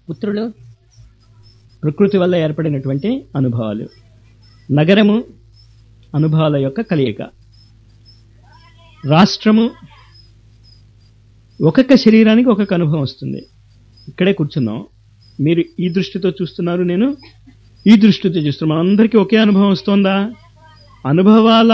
పుత్రులు ప్రకృతి వల్ల ఏర్పడినటువంటి అనుభవాలు నగరము అనుభవాల యొక్క కలయిక రాష్ట్రము ఒక్కొక్క శరీరానికి ఒక్కొక్క అనుభవం వస్తుంది ఇక్కడే కూర్చున్నాం మీరు ఈ దృష్టితో చూస్తున్నారు నేను ఈ దృష్టితో చూస్తున్నాం మనందరికీ ఒకే అనుభవం వస్తుందా అనుభవాల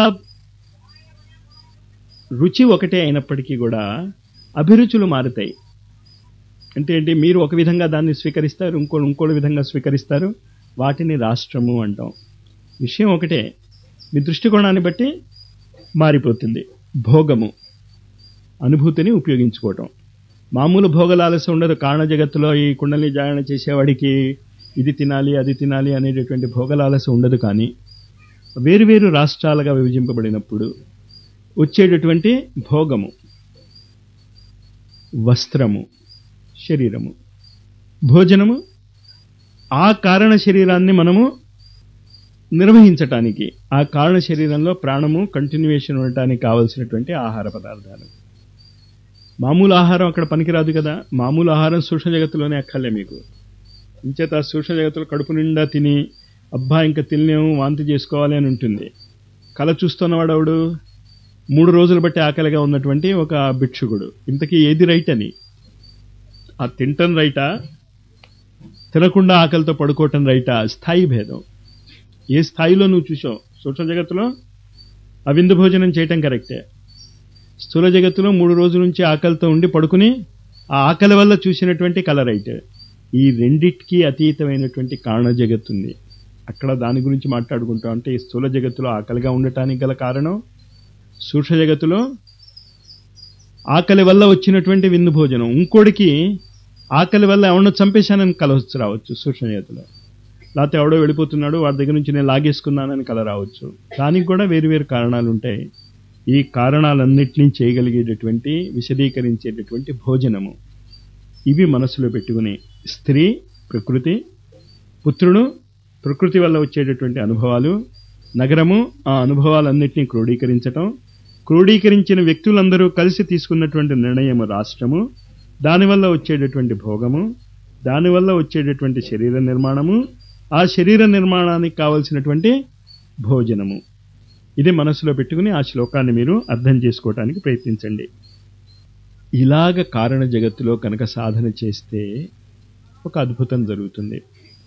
రుచి ఒకటే అయినప్పటికీ కూడా అభిరుచులు మారుతాయి అంటే ఏంటి మీరు ఒక విధంగా దాన్ని స్వీకరిస్తారు ఇంకో ఇంకో విధంగా స్వీకరిస్తారు వాటిని రాష్ట్రము అంటాం విషయం ఒకటే మీ దృష్టికోణాన్ని బట్టి మారిపోతుంది భోగము అనుభూతిని ఉపయోగించుకోవటం మామూలు భోగలాలస ఉండదు కారణ జగత్తులో ఈ కుండలి జాగరణ చేసేవాడికి ఇది తినాలి అది తినాలి అనేటటువంటి భోగలాలస ఉండదు కానీ వేరువేరు రాష్ట్రాలుగా విభజింపబడినప్పుడు వచ్చేటటువంటి భోగము వస్త్రము శరీరము భోజనము ఆ కారణ శరీరాన్ని మనము నిర్వహించటానికి ఆ కారణ శరీరంలో ప్రాణము కంటిన్యూయేషన్ ఉండటానికి కావలసినటువంటి ఆహార పదార్థాలు మామూలు ఆహారం అక్కడ పనికిరాదు కదా మామూలు ఆహారం సూక్ష్మ జగత్తులోనే అక్కర్లే మీకు ఇంచేత సూక్ష్మ జగత్తులో కడుపు నిండా తిని అబ్బా ఇంకా తినలేము వాంతి చేసుకోవాలి అని ఉంటుంది కళ చూస్తున్నవాడవుడు మూడు రోజులు బట్టి ఆకలిగా ఉన్నటువంటి ఒక భిక్షుకుడు ఇంతకీ ఏది రైట్ అని ఆ తింటం రైటా తినకుండా ఆకలితో పడుకోవటం రైటా స్థాయి భేదం ఏ స్థాయిలో నువ్వు చూసావు సూక్ష్మ జగత్తులో అవిందు భోజనం చేయటం కరెక్టే స్థూల జగత్తులో మూడు రోజుల నుంచి ఆకలితో ఉండి పడుకుని ఆ ఆకలి వల్ల చూసినటువంటి కళ రైట్ ఈ రెండిటికి అతీతమైనటువంటి కారణ జగత్తు ఉంది అక్కడ దాని గురించి మాట్లాడుకుంటాం అంటే ఈ స్థూల జగత్తులో ఆకలిగా ఉండటానికి గల కారణం సూక్ష్మ జగత్తులో ఆకలి వల్ల వచ్చినటువంటి విందు భోజనం ఇంకోటికి ఆకలి వల్ల ఎవరినో చంపేశానని కలవచ్చు రావచ్చు సూక్ష్మ జగత్తులో లేకపోతే ఎవడో వెళ్ళిపోతున్నాడు వాడి దగ్గర నుంచి నేను లాగేసుకున్నానని కల రావచ్చు దానికి కూడా వేరు వేరు కారణాలు ఉంటాయి ఈ కారణాలన్నింటినీ చేయగలిగేటటువంటి విశదీకరించేటటువంటి భోజనము ఇవి మనసులో పెట్టుకుని స్త్రీ ప్రకృతి పుత్రుడు ప్రకృతి వల్ల వచ్చేటటువంటి అనుభవాలు నగరము ఆ అనుభవాలన్నింటినీ క్రోడీకరించటం క్రోడీకరించిన వ్యక్తులందరూ కలిసి తీసుకున్నటువంటి నిర్ణయము రాష్ట్రము దానివల్ల వచ్చేటటువంటి భోగము దానివల్ల వచ్చేటటువంటి శరీర నిర్మాణము ఆ శరీర నిర్మాణానికి కావలసినటువంటి భోజనము ఇది మనసులో పెట్టుకుని ఆ శ్లోకాన్ని మీరు అర్థం చేసుకోవటానికి ప్రయత్నించండి ఇలాగ కారణ జగత్తులో కనుక సాధన చేస్తే ఒక అద్భుతం జరుగుతుంది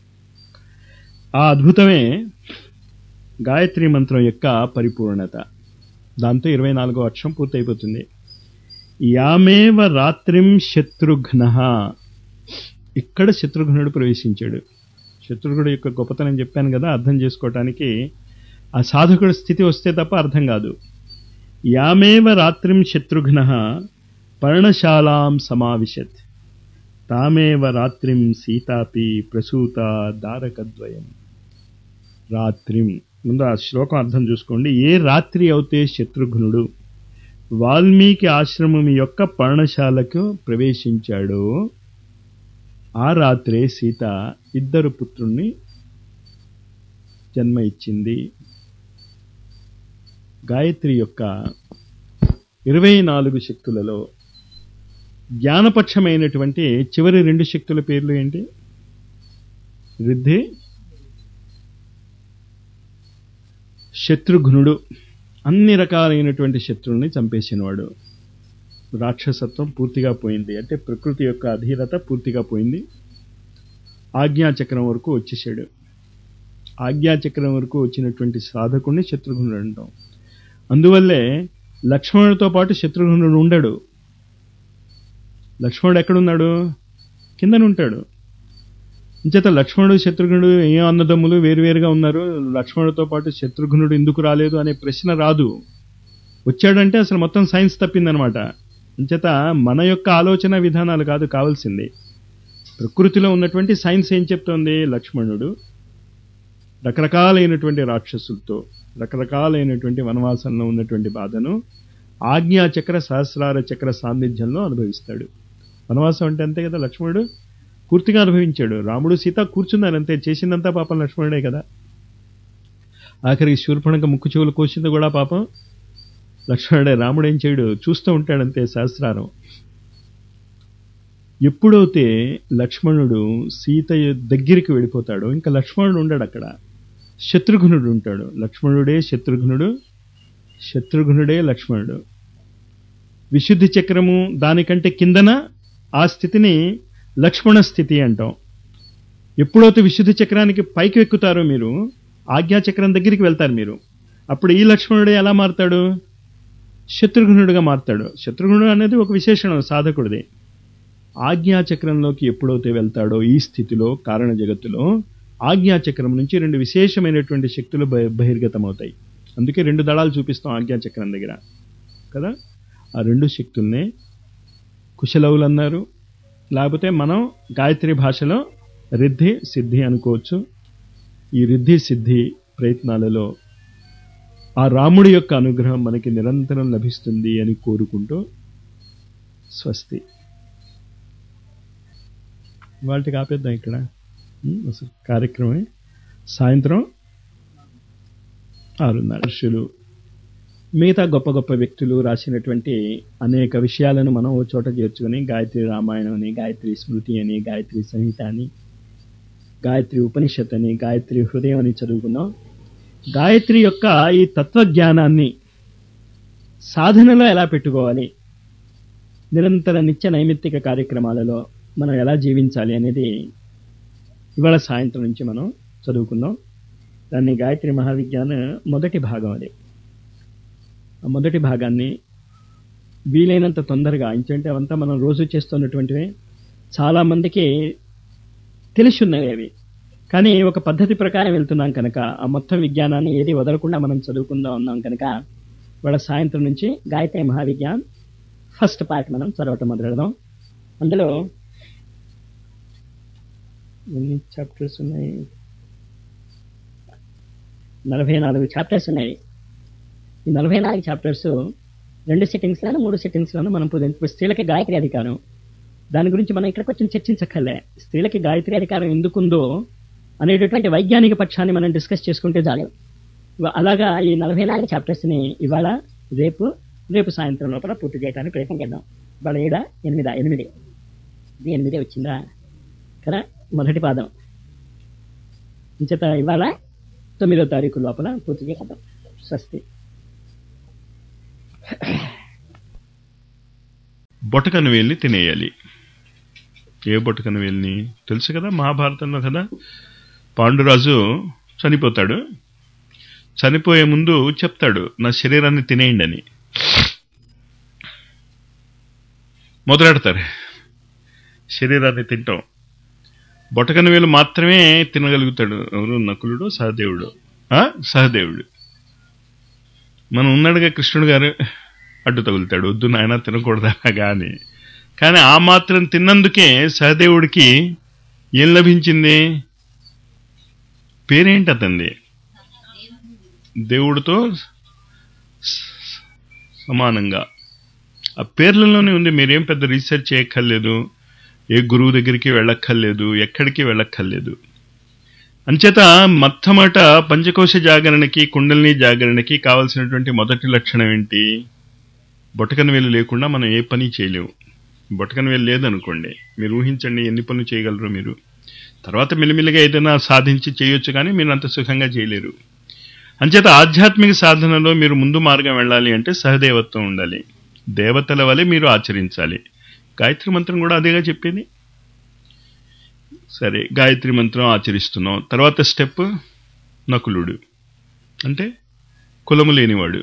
ఆ అద్భుతమే గాయత్రి మంత్రం యొక్క పరిపూర్ణత దాంతో ఇరవై నాలుగో అక్షరం పూర్తయిపోతుంది యామేవ రాత్రిం శత్రుఘ్న ఇక్కడ శత్రుఘ్నుడు ప్రవేశించాడు శత్రుఘ్నుడు యొక్క గొప్పతనం చెప్పాను కదా అర్థం చేసుకోవటానికి ఆ సాధకుడి స్థితి వస్తే తప్ప అర్థం కాదు యామేవ రాత్రిం శత్రుఘ్న పర్ణశాలాం సమావిశత్ తామేవ రాత్రిం సీతాపి ప్రసూత దారకద్వయం రాత్రిం ముందు ఆ శ్లోకం అర్థం చూసుకోండి ఏ రాత్రి అవుతే శత్రుఘ్నుడు వాల్మీకి ఆశ్రమం యొక్క పర్ణశాలకు ప్రవేశించాడో ఆ రాత్రే సీత ఇద్దరు పుత్రుణ్ణి జన్మ ఇచ్చింది గాయత్రి యొక్క ఇరవై నాలుగు శక్తులలో జ్ఞానపక్షమైనటువంటి చివరి రెండు శక్తుల పేర్లు ఏంటి రిద్ధి శత్రుఘ్నుడు అన్ని రకాలైనటువంటి శత్రువుల్ని చంపేసినవాడు రాక్షసత్వం పూర్తిగా పోయింది అంటే ప్రకృతి యొక్క అధీరత పూర్తిగా పోయింది ఆజ్ఞాచక్రం వరకు వచ్చేసాడు ఆజ్ఞాచక్రం వరకు వచ్చినటువంటి సాధకుడిని శత్రుఘ్నుడు అంటాం అందువల్లే లక్ష్మణుడితో పాటు శత్రుఘ్నుడు ఉండడు లక్ష్మణుడు ఎక్కడున్నాడు కిందనుంటాడు ఇంచేత లక్ష్మణుడు శత్రుఘ్నుడు ఏ అన్నదమ్ములు వేరువేరుగా ఉన్నారు లక్ష్మణుడితో పాటు శత్రుఘ్నుడు ఎందుకు రాలేదు అనే ప్రశ్న రాదు వచ్చాడంటే అసలు మొత్తం సైన్స్ తప్పిందనమాట ఇంచేత మన యొక్క ఆలోచన విధానాలు కాదు కావాల్సింది ప్రకృతిలో ఉన్నటువంటి సైన్స్ ఏం చెప్తోంది లక్ష్మణుడు రకరకాలైనటువంటి రాక్షసులతో రకరకాలైనటువంటి వనవాసంలో ఉన్నటువంటి బాధను ఆజ్ఞాచక్ర సహస్రార చక్ర సాన్నిధ్యంలో అనుభవిస్తాడు వనవాసం అంటే అంతే కదా లక్ష్మణుడు పూర్తిగా అనుభవించాడు రాముడు సీత కూర్చున్నారు అంతే చేసిందంతా పాపం లక్ష్మణుడే కదా ఆఖరికి శూర్పణక ముక్కు చెవులు కోసింది కూడా పాపం లక్ష్మణుడే రాముడు ఏం చేయడు చూస్తూ ఉంటాడంతే సహస్రారం ఎప్పుడైతే లక్ష్మణుడు సీత దగ్గరికి వెళ్ళిపోతాడో ఇంకా లక్ష్మణుడు ఉండడు అక్కడ శత్రుఘ్నుడు ఉంటాడు లక్ష్మణుడే శత్రుఘ్నుడు శత్రుఘ్నుడే లక్ష్మణుడు విశుద్ధి చక్రము దానికంటే కిందన ఆ స్థితిని లక్ష్మణ స్థితి అంటాం ఎప్పుడైతే విశుద్ధి చక్రానికి పైకి ఎక్కుతారో మీరు ఆజ్ఞా చక్రం దగ్గరికి వెళ్తారు మీరు అప్పుడు ఈ లక్ష్మణుడు ఎలా మారుతాడు శత్రుఘ్నుడుగా మారుతాడు శత్రుఘ్నుడు అనేది ఒక విశేషణం సాధకుడిది ఆజ్ఞాచక్రంలోకి ఎప్పుడైతే వెళ్తాడో ఈ స్థితిలో కారణ జగత్తులో ఆజ్ఞాచక్రం నుంచి రెండు విశేషమైనటువంటి శక్తులు బహి- బహిర్గతమవుతాయి అందుకే రెండు దళాలు చూపిస్తాం ఆజ్ఞాచక్రం దగ్గర కదా ఆ రెండు శక్తుల్నే కుశలవులు అన్నారు లేకపోతే మనం గాయత్రి భాషలో రిద్ధి సిద్ధి అనుకోవచ్చు ఈ రిద్ధి సిద్ధి ప్రయత్నాలలో ఆ రాముడి యొక్క అనుగ్రహం మనకి నిరంతరం లభిస్తుంది అని కోరుకుంటూ స్వస్తి వాటికి ఆపేద్దాం ఇక్కడ ఉం, అసలు కార్యక్రమం సాయంత్రం ఆరున్నర ఋషులు మిగతా గొప్ప గొప్ప వ్యక్తులు రాసినటువంటి అనేక విషయాలను మనం ఓ చోట చేర్చుకొని గాయత్రి రామాయణం అని గాయత్రి స్మృతి అని గాయత్రి సంహిత అని గాయత్రి ఉపనిషత్ అని గాయత్రి హృదయం అని చదువుకున్నాం గాయత్రి యొక్క ఈ తత్వజ్ఞానాన్ని సాధనలో ఎలా పెట్టుకోవాలి నిరంతర నిత్య నైమిత్తిక కార్యక్రమాలలో మనం ఎలా జీవించాలి అనేది ఇవాళ సాయంత్రం నుంచి మనం చదువుకుందాం దాన్ని గాయత్రి మహావిజ్ఞాన మొదటి భాగం అది ఆ మొదటి భాగాన్ని వీలైనంత తొందరగా ఎందుకంటే అవంతా మనం రోజు చేస్తున్నటువంటివి చాలా మందికి తెలిసి ఉన్నవి అవి కానీ ఒక పద్ధతి ప్రకారం వెళ్తున్నాం కనుక ఆ మొత్తం విజ్ఞానాన్ని ఏది వదలకుండా మనం చదువుకుందాం ఉన్నాం కనుక వాళ్ళ సాయంత్రం నుంచి గాయత్రి మహావిజ్ఞాన్ ఫస్ట్ పార్ట్ మనం చదవటం మొదలెడదాం అందులో ఎన్ని చాప్టర్స్ ఉన్నాయి నలభై నాలుగు చాప్టర్స్ ఉన్నాయి ఈ నలభై నాలుగు చాప్టర్స్ రెండు సెట్టింగ్స్లోనూ మూడు సెట్టింగ్స్లోనూ మనం పూజ ఇప్పుడు స్త్రీలకి గాయత్రి అధికారం దాని గురించి మనం ఇక్కడ కొంచెం చర్చించక్కర్లే స్త్రీలకి గాయత్రి అధికారం ఎందుకుందో అనేటటువంటి వైజ్ఞానిక పక్షాన్ని మనం డిస్కస్ చేసుకుంటే చాలు ఇవ- అలాగా ఈ నలభై నాలుగు చాప్టర్స్ని ఇవాళ రేపు రేపు సాయంత్రం లోపల పూర్తి చేయడానికి ప్రయత్నం చేద్దాం ఇవాళ ఏడా ఎనిమిదా ఎనిమిది ఇది ఎనిమిదే వచ్చిందా కదా మొదటి పాదం ఇంచేత ఇవాళ తొమ్మిదో తారీఖు లోపల పూర్తి చేద్దాం స్వస్తి బొటకను వేలిని తినేయాలి ఏ బొటకను వేలిని తెలుసు కదా మహాభారతంలో కదా పాండురాజు చనిపోతాడు చనిపోయే ముందు చెప్తాడు నా శరీరాన్ని తినేయండి అని మొదలెడతారు శరీరాన్ని తింటాం బొటకన వేలు మాత్రమే తినగలుగుతాడు ఎవరు నకులుడు సహదేవుడు ఆ? సహదేవుడు మనం ఉన్నాడుగా కృష్ణుడు గారు అడ్డు తగులుతాడు వద్దు నాయన తినకూడదా కానీ కానీ ఆ మాత్రం తిన్నందుకే సహదేవుడికి ఏం లభించింది పేరేంటి అతంది దేవుడితో స- సమానంగా ఆ పేర్లలోనే ఉంది మీరేం పెద్ద రీసెర్చ్ చేయక్కర్లేదు ఏ గురువు దగ్గరికి వెళ్ళక్కర్లేదు ఎక్కడికి వెళ్ళక్కర్లేదు అంచేత మొట్టమొదట పంచకోశ జాగరణకి కుండలిని జాగరణకి కావలసినటువంటి మొదటి లక్షణం ఏంటి బొటకన వేలు లేకుండా మనం ఏ పని చేయలేము బొటకన వేలు లేదనుకోండి మీరు ఊహించండి ఎన్ని పనులు చేయగలరు మీరు తర్వాత మెల్లిమెల్లిగా ఏదైనా సాధించి చేయొచ్చు కానీ మీరు అంత సుఖంగా చేయలేరు అంచేత ఆధ్యాత్మిక సాధనలో మీరు ముందు మార్గం వెళ్ళాలి అంటే సహదేవత్వం ఉండాలి దేవతల వలె మీరు ఆచరించాలి గాయత్రి మంత్రం కూడా అదేగా చెప్పేది సరే గాయత్రి మంత్రం ఆచరిస్తున్నాం తర్వాత స్టెప్ నకులుడు అంటే కులము లేనివాడు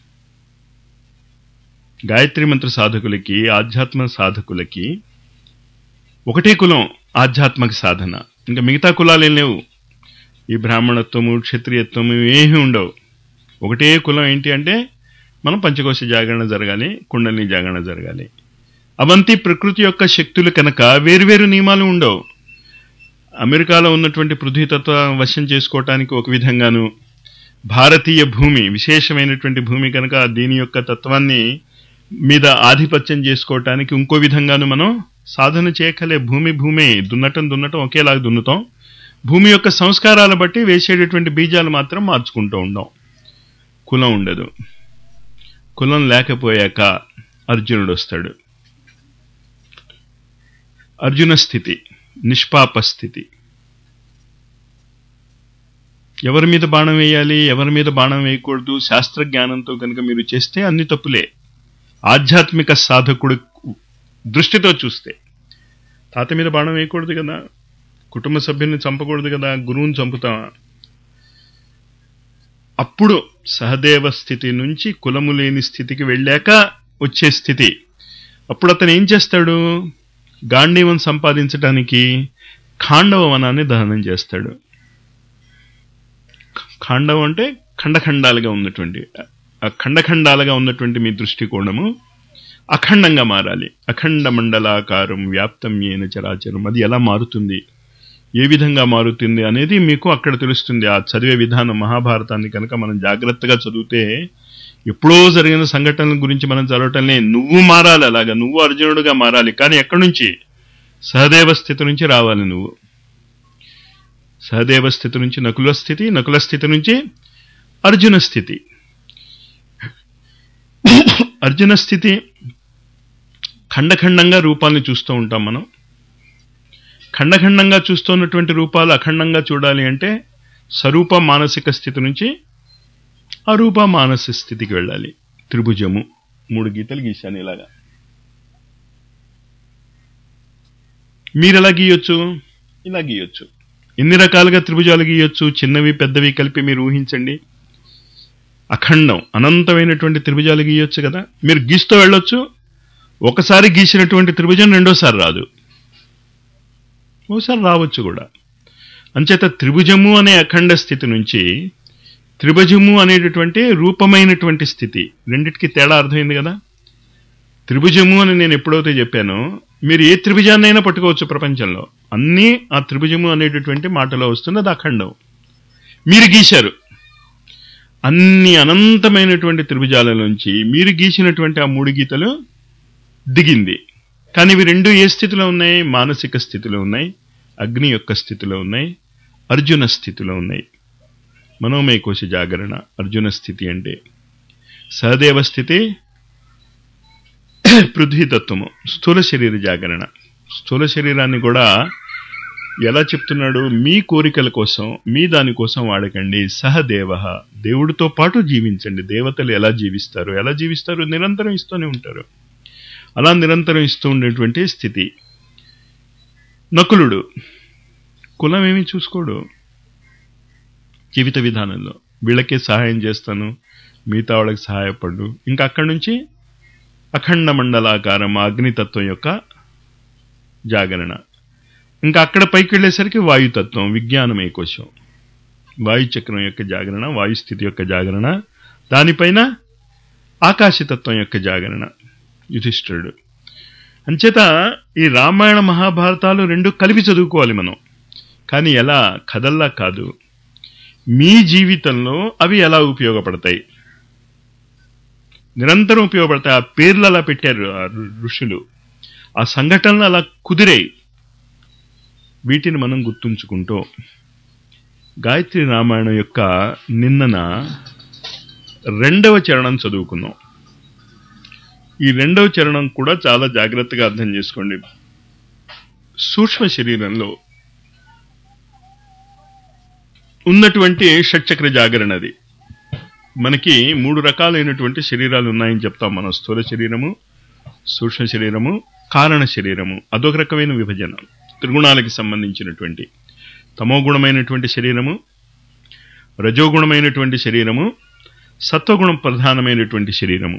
గాయత్రి మంత్ర సాధకులకి ఆధ్యాత్మ సాధకులకి ఒకటే కులం ఆధ్యాత్మిక సాధన ఇంకా మిగతా కులాలు ఏం లేవు ఈ బ్రాహ్మణత్వము క్షత్రియత్వము ఏమీ ఉండవు ఒకటే కులం ఏంటి అంటే మనం పంచకోశ జాగరణ జరగాలి కుండలిని జాగరణ జరగాలి అవంతి ప్రకృతి యొక్క శక్తులు కనుక వేరువేరు నియమాలు ఉండవు అమెరికాలో ఉన్నటువంటి పృథ్వీతత్వ వశం చేసుకోవటానికి ఒక విధంగాను భారతీయ భూమి విశేషమైనటువంటి భూమి కనుక దీని యొక్క తత్వాన్ని మీద ఆధిపత్యం చేసుకోవటానికి ఇంకో విధంగాను మనం సాధన చేయకలే భూమి భూమే దున్నటం దున్నటం ఒకేలాగా దున్నుతాం భూమి యొక్క సంస్కారాల బట్టి వేసేటటువంటి బీజాలు మాత్రం మార్చుకుంటూ ఉండం కులం ఉండదు కులం లేకపోయాక అర్జునుడు వస్తాడు అర్జున స్థితి నిష్పాప స్థితి ఎవరి మీద బాణం వేయాలి ఎవరి మీద బాణం వేయకూడదు శాస్త్ర జ్ఞానంతో కనుక మీరు చేస్తే అన్ని తప్పులే ఆధ్యాత్మిక సాధకుడు దృష్టితో చూస్తే తాత మీద బాణం వేయకూడదు కదా కుటుంబ సభ్యుల్ని చంపకూడదు కదా గురువుని చంపుతామా అప్పుడు సహదేవ స్థితి నుంచి కులము లేని స్థితికి వెళ్ళాక వచ్చే స్థితి అప్పుడు అతను ఏం చేస్తాడు గాంధీవం సంపాదించడానికి ఖాండవ వనాన్ని దహనం చేస్తాడు ఖాండవం అంటే ఖండఖండాలుగా ఉన్నటువంటి ఆ ఖండఖండాలుగా ఉన్నటువంటి మీ దృష్టికోణము అఖండంగా మారాలి అఖండ మండలాకారం వ్యాప్తం ఏన చరాచరం అది ఎలా మారుతుంది ఏ విధంగా మారుతుంది అనేది మీకు అక్కడ తెలుస్తుంది ఆ చదివే విధానం మహాభారతాన్ని కనుక మనం జాగ్రత్తగా చదివితే ఎప్పుడో జరిగిన సంఘటనల గురించి మనం చదవటంలే నువ్వు మారాలి అలాగా నువ్వు అర్జునుడుగా మారాలి కానీ ఎక్కడి నుంచి సహదేవ స్థితి నుంచి రావాలి నువ్వు సహదేవ స్థితి నుంచి నకుల స్థితి నకుల స్థితి నుంచి అర్జున స్థితి అర్జున స్థితి ఖండఖండంగా రూపాల్ని చూస్తూ ఉంటాం మనం ఖండఖండంగా చూస్తున్నటువంటి రూపాలు అఖండంగా చూడాలి అంటే స్వరూప మానసిక స్థితి నుంచి అరూప మానసిక స్థితికి వెళ్ళాలి త్రిభుజము మూడు గీతలు గీశాను ఇలాగా మీరు ఎలా గీయొచ్చు ఇలా గీయొచ్చు ఎన్ని రకాలుగా త్రిభుజాలు గీయొచ్చు చిన్నవి పెద్దవి కలిపి మీరు ఊహించండి అఖండం అనంతమైనటువంటి త్రిభుజాలు గీయొచ్చు కదా మీరు గీస్తూ వెళ్ళొచ్చు ఒకసారి గీసినటువంటి త్రిభుజం రెండోసారి రాదు ఓసారి రావచ్చు కూడా అంచేత త్రిభుజము అనే అఖండ స్థితి నుంచి త్రిభుజము అనేటటువంటి రూపమైనటువంటి స్థితి రెండిటికి తేడా అర్థమైంది కదా త్రిభుజము అని నేను ఎప్పుడైతే చెప్పానో మీరు ఏ త్రిభుజాన్నైనా పట్టుకోవచ్చు ప్రపంచంలో అన్నీ ఆ త్రిభుజము అనేటటువంటి మాటలో వస్తుంది అది అఖండం మీరు గీశారు అన్ని అనంతమైనటువంటి త్రిభుజాల నుంచి మీరు గీసినటువంటి ఆ మూడు గీతలు దిగింది కానీ ఇవి రెండు ఏ స్థితిలో ఉన్నాయి మానసిక స్థితిలో ఉన్నాయి అగ్ని యొక్క స్థితిలో ఉన్నాయి అర్జున స్థితిలో ఉన్నాయి మనోమయ కోశ జాగరణ అర్జున స్థితి అంటే సహదేవ స్థితి పృథ్వీతత్వము స్థూల శరీర జాగరణ స్థూల శరీరాన్ని కూడా ఎలా చెప్తున్నాడు మీ కోరికల కోసం మీ దాని కోసం వాడకండి సహదేవ దేవుడితో పాటు జీవించండి దేవతలు ఎలా జీవిస్తారు ఎలా జీవిస్తారు నిరంతరం ఇస్తూనే ఉంటారు అలా నిరంతరం ఇస్తూ ఉండేటువంటి స్థితి నకులుడు కులం ఏమీ చూసుకోడు జీవిత విధానంలో వీళ్ళకే సహాయం చేస్తాను మిగతా వాళ్ళకి సహాయపడు ఇంకా అక్కడి నుంచి అఖండ మండలాకారం అగ్నితత్వం యొక్క జాగరణ ఇంకా అక్కడ పైకి వెళ్ళేసరికి వాయుతత్వం విజ్ఞానం ఏకోశం వాయుచక్రం యొక్క జాగరణ వాయుస్థితి యొక్క జాగరణ దానిపైన ఆకాశతత్వం యొక్క జాగరణ యుధిష్ఠిరుడు అంచేత ఈ రామాయణ మహాభారతాలు రెండు కలిపి చదువుకోవాలి మనం కానీ ఎలా కథల్లా కాదు మీ జీవితంలో అవి ఎలా ఉపయోగపడతాయి నిరంతరం ఉపయోగపడతాయి ఆ పేర్లు అలా పెట్టారు ఆ ఋషులు ఆ సంఘటనలు అలా కుదిరాయి వీటిని మనం గుర్తుంచుకుంటూ గాయత్రి రామాయణం యొక్క నిన్నన రెండవ చరణం చదువుకుందాం ఈ రెండవ చరణం కూడా చాలా జాగ్రత్తగా అర్థం చేసుకోండి సూక్ష్మ శరీరంలో ఉన్నటువంటి షట్చక్ర జాగరణది మనకి మూడు రకాలైనటువంటి శరీరాలు ఉన్నాయని చెప్తాం మనం స్థూల శరీరము సూక్ష్మ శరీరము కారణ శరీరము అదొక రకమైన విభజన త్రిగుణాలకి సంబంధించినటువంటి తమోగుణమైనటువంటి శరీరము రజోగుణమైనటువంటి శరీరము సత్వగుణం ప్రధానమైనటువంటి శరీరము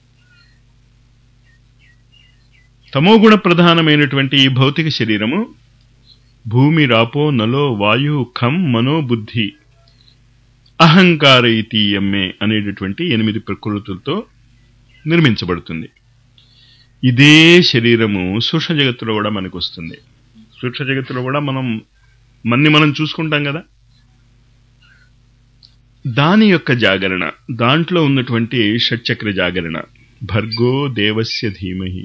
తమోగుణ ప్రధానమైనటువంటి ఈ భౌతిక శరీరము భూమి రాపో నలో వాయు ఖం మనోబుద్ధి అహంకార ఇతీయమ్మే అనేటటువంటి ఎనిమిది ప్రకృతులతో నిర్మించబడుతుంది ఇదే శరీరము సూక్ష్మ జగత్తులో కూడా మనకు వస్తుంది సూక్ష్మ జగత్తులో కూడా మనం మన్ని మనం చూసుకుంటాం కదా దాని యొక్క జాగరణ దాంట్లో ఉన్నటువంటి షట్చక్ర జాగరణ భర్గో దేవస్య ధీమహి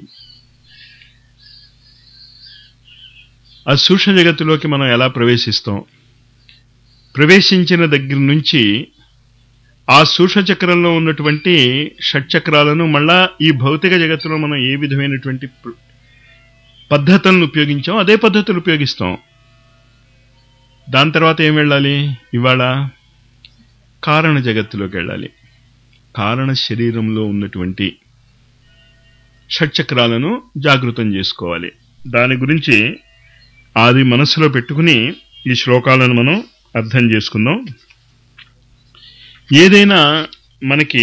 ఆ సూక్ష్మ జగత్తులోకి మనం ఎలా ప్రవేశిస్తాం ప్రవేశించిన దగ్గర నుంచి ఆ సూక్ష్మ చక్రంలో ఉన్నటువంటి షట్చక్రాలను మళ్ళా ఈ భౌతిక జగత్తులో మనం ఏ విధమైనటువంటి పద్ధతులను ఉపయోగించాం అదే పద్ధతులు ఉపయోగిస్తాం దాని తర్వాత ఏం వెళ్ళాలి ఇవాళ కారణ జగత్తులోకి వెళ్ళాలి కారణ శరీరంలో ఉన్నటువంటి షట్చక్రాలను జాగృతం చేసుకోవాలి దాని గురించి అది మనసులో పెట్టుకుని ఈ శ్లోకాలను మనం అర్థం చేసుకుందాం ఏదైనా మనకి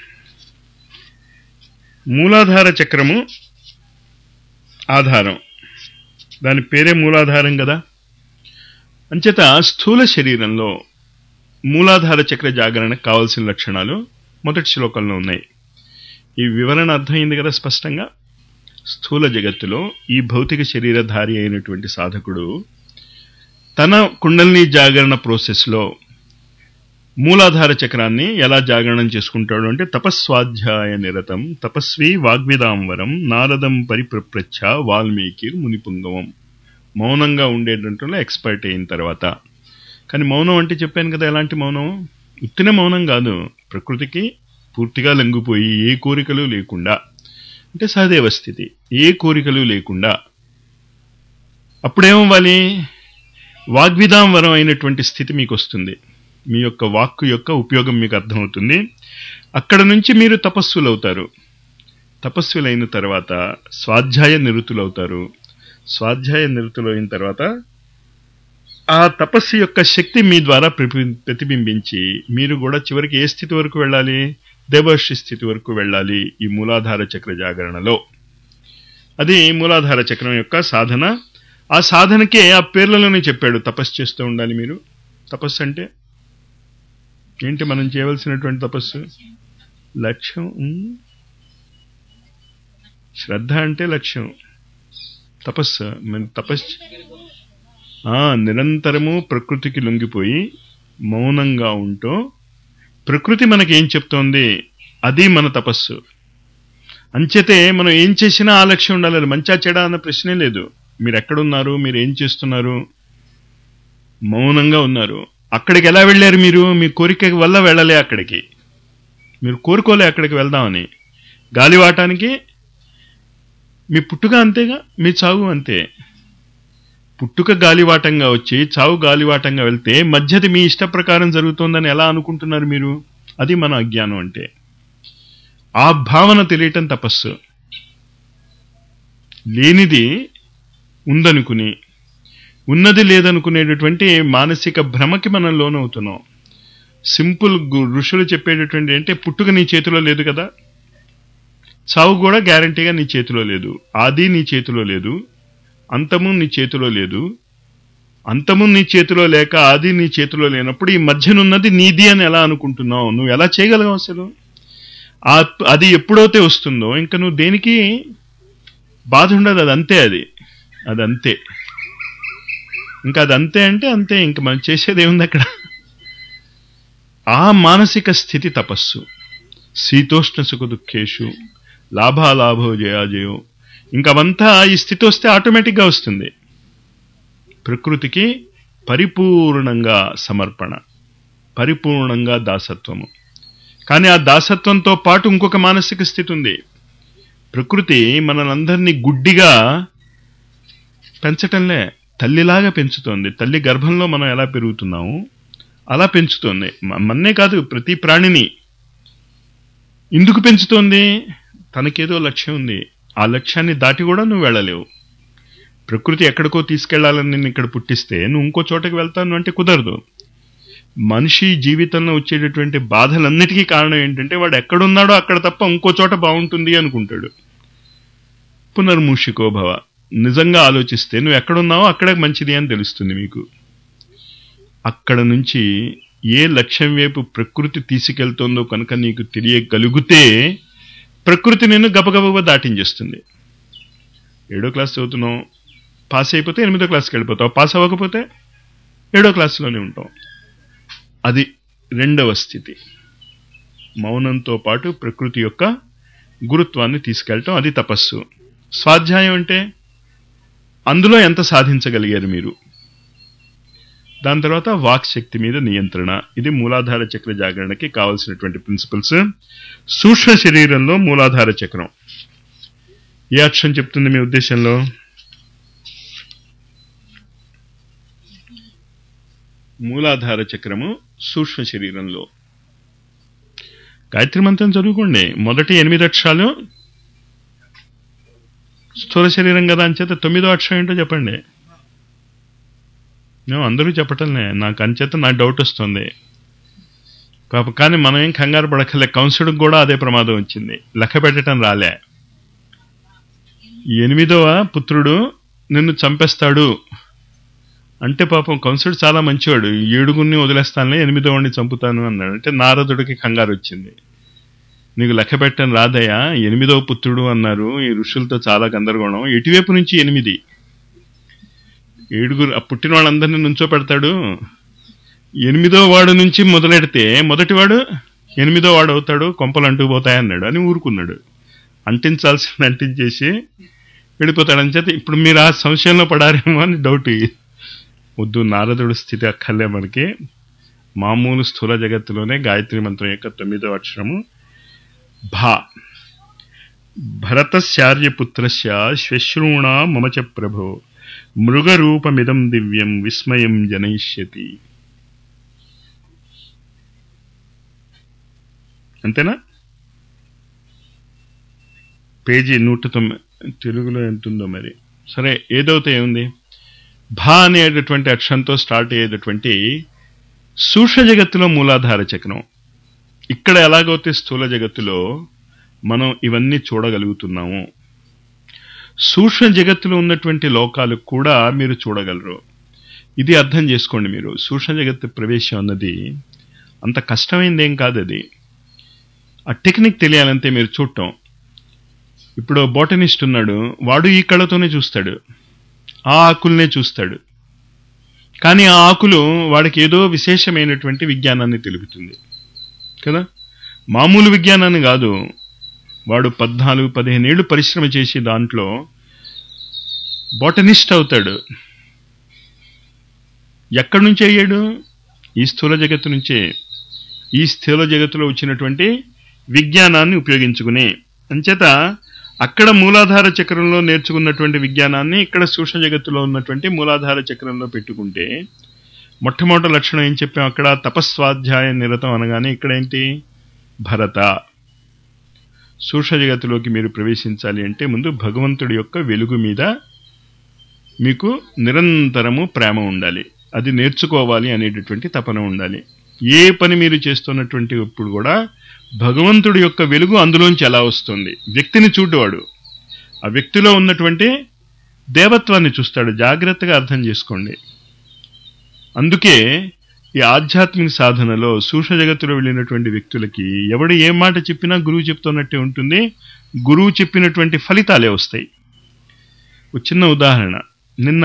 మూలాధార చక్రము ఆధారం దాని పేరే మూలాధారం కదా అంచేత స్థూల శరీరంలో మూలాధార చక్ర జాగరణకు కావలసిన లక్షణాలు మొదటి శ్లోకంలో ఉన్నాయి ఈ వివరణ అర్థమైంది కదా స్పష్టంగా స్థూల జగత్తులో ఈ భౌతిక శరీరధారి అయినటువంటి సాధకుడు తన కుండలిని జాగరణ ప్రాసెస్లో మూలాధార చక్రాన్ని ఎలా జాగరణం చేసుకుంటాడు అంటే తపస్వాధ్యాయ నిరతం తపస్వి వాగ్విదాంవరం నారదం పరిప్రప్రచ్ఛ వాల్మీకి మునిపుంగవం మౌనంగా ఉండేటంట్లో ఎక్స్పర్ట్ అయిన తర్వాత కానీ మౌనం అంటే చెప్పాను కదా ఎలాంటి మౌనం ఉత్తిన మౌనం కాదు ప్రకృతికి పూర్తిగా లొంగిపోయి ఏ కోరికలు లేకుండా అంటే సహదేవ స్థితి ఏ కోరికలు లేకుండా అప్పుడేమవ్వాలి వాగ్విదాంవరం అయినటువంటి స్థితి మీకు వస్తుంది మీ యొక్క వాక్కు యొక్క ఉపయోగం మీకు అర్థమవుతుంది అక్కడ నుంచి మీరు తపస్సులవుతారు తపస్సులైన తర్వాత స్వాధ్యాయ నిరుతులవుతారు స్వాధ్యాయ నిరుతులు అయిన తర్వాత ఆ తపస్సు యొక్క శక్తి మీ ద్వారా ప్రతి- ప్రతిబింబించి మీరు కూడా చివరికి ఏ స్థితి వరకు వెళ్ళాలి దేవర్షి స్థితి వరకు వెళ్ళాలి ఈ మూలాధార చక్ర జాగరణలో అది మూలాధార చక్రం యొక్క సాధన ఆ సాధనకే ఆ పేర్లలోనే చెప్పాడు తపస్సు చేస్తూ ఉండాలి మీరు తపస్సు అంటే ఏంటి మనం చేయవలసినటువంటి తపస్సు లక్ష్యం ఉమ్. శ్రద్ధ అంటే లక్ష్యం తపస్సు మన తపస్సు ఆ, నిరంతరము ప్రకృతికి లొంగిపోయి మౌనంగా ఉంటూ ప్రకృతి మనకి ఏం చెప్తోంది అది మన తపస్సు అంచేతే మనం ఏం చేసినా ఆ లక్ష్యం ఉండాలి అది మంచా చెడా అన్న ప్రశ్నే లేదు మీరు ఎక్కడున్నారు మీరు ఏం చేస్తున్నారు మౌనంగా ఉన్నారు అక్కడికి ఎలా వెళ్ళారు మీరు మీ కోరిక వల్ల వెళ్ళలే అక్కడికి మీరు కోరుకోలే అక్కడికి వెళ్దామని గాలివాటానికి మీ పుట్టుక అంతేగా మీ చావు అంతే పుట్టుక గాలివాటంగా వచ్చి చావు గాలివాటంగా వెళ్తే మధ్యది మీ ఇష్ట ప్రకారం జరుగుతోందని ఎలా అనుకుంటున్నారు మీరు అది మన అజ్ఞానం అంటే ఆ భావన తెలియటం తపస్సు లేనిది ఉందనుకుని ఉన్నది లేదనుకునేటటువంటి మానసిక భ్రమకి మనం లోనవుతున్నాం సింపుల్ గు- ఋషులు చెప్పేటటువంటి అంటే పుట్టుక నీ చేతిలో లేదు కదా చావు కూడా గ్యారంటీగా నీ చేతిలో లేదు ఆది నీ చేతిలో లేదు అంతము నీ చేతిలో లేదు అంతము నీ చేతిలో లేక ఆది నీ చేతిలో లేనప్పుడు ఈ మధ్యనున్నది నీది అని ఎలా అనుకుంటున్నావు నువ్వు ఎలా చేయగలవు అసలు ఆ అది ఎప్పుడైతే వస్తుందో ఇంకా నువ్వు దేనికి బాధ ఉండదు అది అంతే అది అది అంతే ఇంకా అది అంతే అంటే అంతే ఇంకా మనం చేసేది ఏముంది అక్కడ ఆ మానసిక స్థితి తపస్సు శీతోష్ణ సుఖ దుఃఖేషు లాభాలాభో జయాజయో ఇంకవంతా ఈ స్థితి వస్తే ఆటోమేటిక్గా వస్తుంది ప్రకృతికి పరిపూర్ణంగా సమర్పణ పరిపూర్ణంగా దాసత్వము కానీ ఆ దాసత్వంతో పాటు ఇంకొక మానసిక స్థితి ఉంది ప్రకృతి మనలందరినీ గుడ్డిగా పెంచటంలే తల్లిలాగా పెంచుతోంది తల్లి గర్భంలో మనం ఎలా పెరుగుతున్నాము అలా పెంచుతోంది మ- మన్నే కాదు ప్రతి ప్రాణిని ఎందుకు పెంచుతోంది తనకేదో లక్ష్యం ఉంది ఆ లక్ష్యాన్ని దాటి కూడా నువ్వు వెళ్ళలేవు ప్రకృతి ఎక్కడికో తీసుకెళ్లాలని నిన్ను ఇక్కడ పుట్టిస్తే నువ్వు ఇంకో చోటకి వెళ్తాను అంటే కుదరదు మనిషి జీవితంలో వచ్చేటటువంటి బాధలన్నిటికీ కారణం ఏంటంటే వాడు ఎక్కడున్నాడో అక్కడ తప్ప ఇంకో చోట బాగుంటుంది అనుకుంటాడు పునర్మూషికో భవ నిజంగా ఆలోచిస్తే నువ్వు ఎక్కడున్నావో అక్కడే మంచిది అని తెలుస్తుంది మీకు అక్కడ నుంచి ఏ లక్ష్యం వైపు ప్రకృతి తీసుకెళ్తోందో కనుక నీకు తెలియగలిగితే ప్రకృతి నిన్ను గబగబ దాటించేస్తుంది ఏడో క్లాస్ చదువుతున్నాం పాస్ అయిపోతే ఎనిమిదో క్లాస్కి వెళ్ళిపోతావు పాస్ అవ్వకపోతే ఏడో క్లాస్లోనే ఉంటాం అది రెండవ స్థితి మౌనంతో పాటు ప్రకృతి యొక్క గురుత్వాన్ని తీసుకెళ్ళటం అది తపస్సు స్వాధ్యాయం అంటే అందులో ఎంత సాధించగలిగారు మీరు దాని తర్వాత వాక్ శక్తి మీద నియంత్రణ ఇది మూలాధార చక్ర జాగరణకి కావలసినటువంటి ప్రిన్సిపల్స్ సూక్ష్మ శరీరంలో మూలాధార చక్రం ఏ అక్షరం చెప్తుంది మీ ఉద్దేశంలో మూలాధార చక్రము సూక్ష్మ శరీరంలో గాయత్రి మంత్రం చదువుకోండి మొదటి ఎనిమిది అక్షరాలు స్థూల శరీరం కదా అంచేత తొమ్మిదో అక్షరం ఏంటో చెప్పండి నేను అందరూ చెప్పటంలే నాకు అంచేత నాకు డౌట్ వస్తుంది పాప కానీ మనం ఏం కంగారు పడకలే కౌన్సిల్కి కూడా అదే ప్రమాదం వచ్చింది లెక్క పెట్టడం రాలే ఎనిమిదవ పుత్రుడు నిన్ను చంపేస్తాడు అంటే పాపం కంసుడు చాలా మంచివాడు ఏడుగురిని వదిలేస్తానులే ఎనిమిదో వాడిని చంపుతాను అన్నాడు అంటే నారదుడికి కంగారు వచ్చింది నీకు లెక్క పెట్టని రాదయ్యా ఎనిమిదవ పుత్రుడు అన్నారు ఈ ఋషులతో చాలా గందరగోళం ఎటువైపు నుంచి ఎనిమిది ఏడుగురు ఆ పుట్టిన వాళ్ళందరినీ నుంచో పెడతాడు ఎనిమిదో వాడు నుంచి మొదలెడితే మొదటివాడు ఎనిమిదో వాడు అవుతాడు కొంపలు అంటూ పోతాయన్నాడు అని ఊరుకున్నాడు అంటించాల్సింది అంటించేసి వెళ్ళిపోతాడని చేత ఇప్పుడు మీరు ఆ సంశయంలో పడారేమో అని డౌట్ వద్దు నారదుడు స్థితి అక్కర్లే మనకి మామూలు స్థూల జగత్తులోనే గాయత్రి మంత్రం యొక్క తొమ్మిదో అక్షరము భా భరతశార్యపుత్రస్య శ్వశ్రూణ మమ చ ప్రభో మృగరూపమిదం దివ్యం విస్మయం జనయిష్యతి అంతేనా పేజీ నూట తొమ్మిది తెలుగులో ఎంతుందో మరి సరే ఏదైతే ఏముంది భా అనేటటువంటి అక్షరంతో స్టార్ట్ అయ్యేటటువంటి సూక్ష్మ జగత్తులో మూలాధార చక్రం ఇక్కడ ఎలాగైతే స్థూల జగత్తులో మనం ఇవన్నీ చూడగలుగుతున్నాము సూక్ష్మ జగత్తులో ఉన్నటువంటి లోకాలు కూడా మీరు చూడగలరు ఇది అర్థం చేసుకోండి మీరు సూక్ష్మ జగత్తు ప్రవేశం అన్నది అంత కష్టమైందేం కాదు అది ఆ టెక్నిక్ తెలియాలంటే మీరు చూడటం ఇప్పుడు బోటనిస్ట్ ఉన్నాడు వాడు ఈ కళ్ళతోనే చూస్తాడు ఆ ఆకుల్నే చూస్తాడు కానీ ఆ ఆకులు వాడికి ఏదో విశేషమైనటువంటి విజ్ఞానాన్ని తెలుపుతుంది కదా మామూలు విజ్ఞానాన్ని కాదు వాడు పద్నాలుగు పదిహేను ఏళ్ళు పరిశ్రమ చేసి దాంట్లో బోటనిస్ట్ అవుతాడు ఎక్కడి నుంచి అయ్యాడు ఈ స్థూల జగత్తు నుంచే ఈ స్థూల జగత్తులో వచ్చినటువంటి విజ్ఞానాన్ని ఉపయోగించుకుని అంచేత అక్కడ మూలాధార చక్రంలో నేర్చుకున్నటువంటి విజ్ఞానాన్ని ఇక్కడ సూక్ష్మ జగత్తులో ఉన్నటువంటి మూలాధార చక్రంలో పెట్టుకుంటే మొట్టమొదటి లక్షణం ఏం చెప్పాం అక్కడ తపస్వాధ్యాయ నిరతం అనగానే ఇక్కడ ఏంటి భరత సూక్ష్మ జగత్తులోకి మీరు ప్రవేశించాలి అంటే ముందు భగవంతుడి యొక్క వెలుగు మీద మీకు నిరంతరము ప్రేమ ఉండాలి అది నేర్చుకోవాలి అనేటటువంటి తపన ఉండాలి ఏ పని మీరు చేస్తున్నటువంటి ఇప్పుడు కూడా భగవంతుడి యొక్క వెలుగు అందులోంచి ఎలా వస్తుంది వ్యక్తిని చూడవాడు ఆ వ్యక్తిలో ఉన్నటువంటి దేవత్వాన్ని చూస్తాడు జాగ్రత్తగా అర్థం చేసుకోండి అందుకే ఈ ఆధ్యాత్మిక సాధనలో సూక్ష్మ జగత్తులో వెళ్ళినటువంటి వ్యక్తులకి ఎవడు ఏ మాట చెప్పినా గురువు చెప్తున్నట్టే ఉంటుంది గురువు చెప్పినటువంటి ఫలితాలే వస్తాయి ఒక చిన్న ఉదాహరణ నిన్న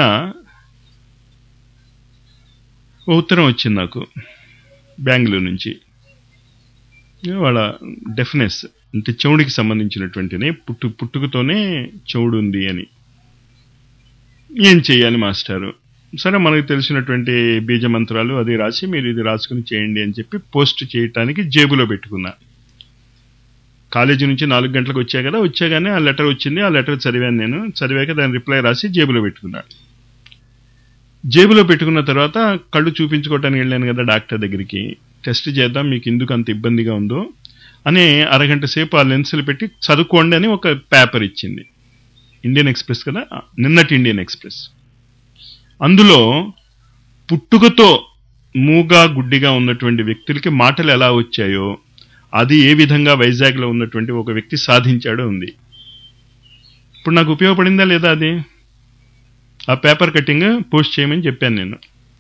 ఓ ఉత్తరం వచ్చింది నాకు బెంగళూరు నుంచి వాళ్ళ డెఫ్నెస్ అంటే చెవుడికి సంబంధించినటువంటినే పుట్టు పుట్టుకతోనే చెవుడు ఉంది అని ఏం చేయాలి మాస్టారు సరే మనకు తెలిసినటువంటి బీజ మంత్రాలు అది రాసి మీరు ఇది రాసుకుని చేయండి అని చెప్పి పోస్ట్ చేయటానికి జేబులో పెట్టుకున్నా కాలేజీ నుంచి నాలుగు గంటలకు వచ్చా కదా వచ్చాగానే ఆ లెటర్ వచ్చింది ఆ లెటర్ చదివాను నేను చదివాక దాని రిప్లై రాసి జేబులో పెట్టుకున్నా జేబులో పెట్టుకున్న తర్వాత కళ్ళు చూపించుకోవటానికి వెళ్ళాను కదా డాక్టర్ దగ్గరికి టెస్ట్ చేద్దాం మీకు ఎందుకు అంత ఇబ్బందిగా ఉందో అని అరగంట సేపు ఆ లెన్సులు పెట్టి చదువుకోండి అని ఒక పేపర్ ఇచ్చింది ఇండియన్ ఎక్స్ప్రెస్ కదా నిన్నటి ఇండియన్ ఎక్స్ప్రెస్ అందులో పుట్టుకతో మూగా గుడ్డిగా ఉన్నటువంటి వ్యక్తులకి మాటలు ఎలా వచ్చాయో అది ఏ విధంగా వైజాగ్లో ఉన్నటువంటి ఒక వ్యక్తి సాధించాడో ఉంది ఇప్పుడు నాకు ఉపయోగపడిందా లేదా అది ఆ పేపర్ కటింగ్ పోస్ట్ చేయమని చెప్పాను నేను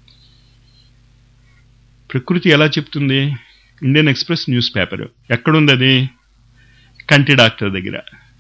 ప్రకృతి ఎలా చెప్తుంది ఇండియన్ ఎక్స్ప్రెస్ న్యూస్ పేపర్ ఎక్కడుంది అది కంటి డాక్టర్ దగ్గర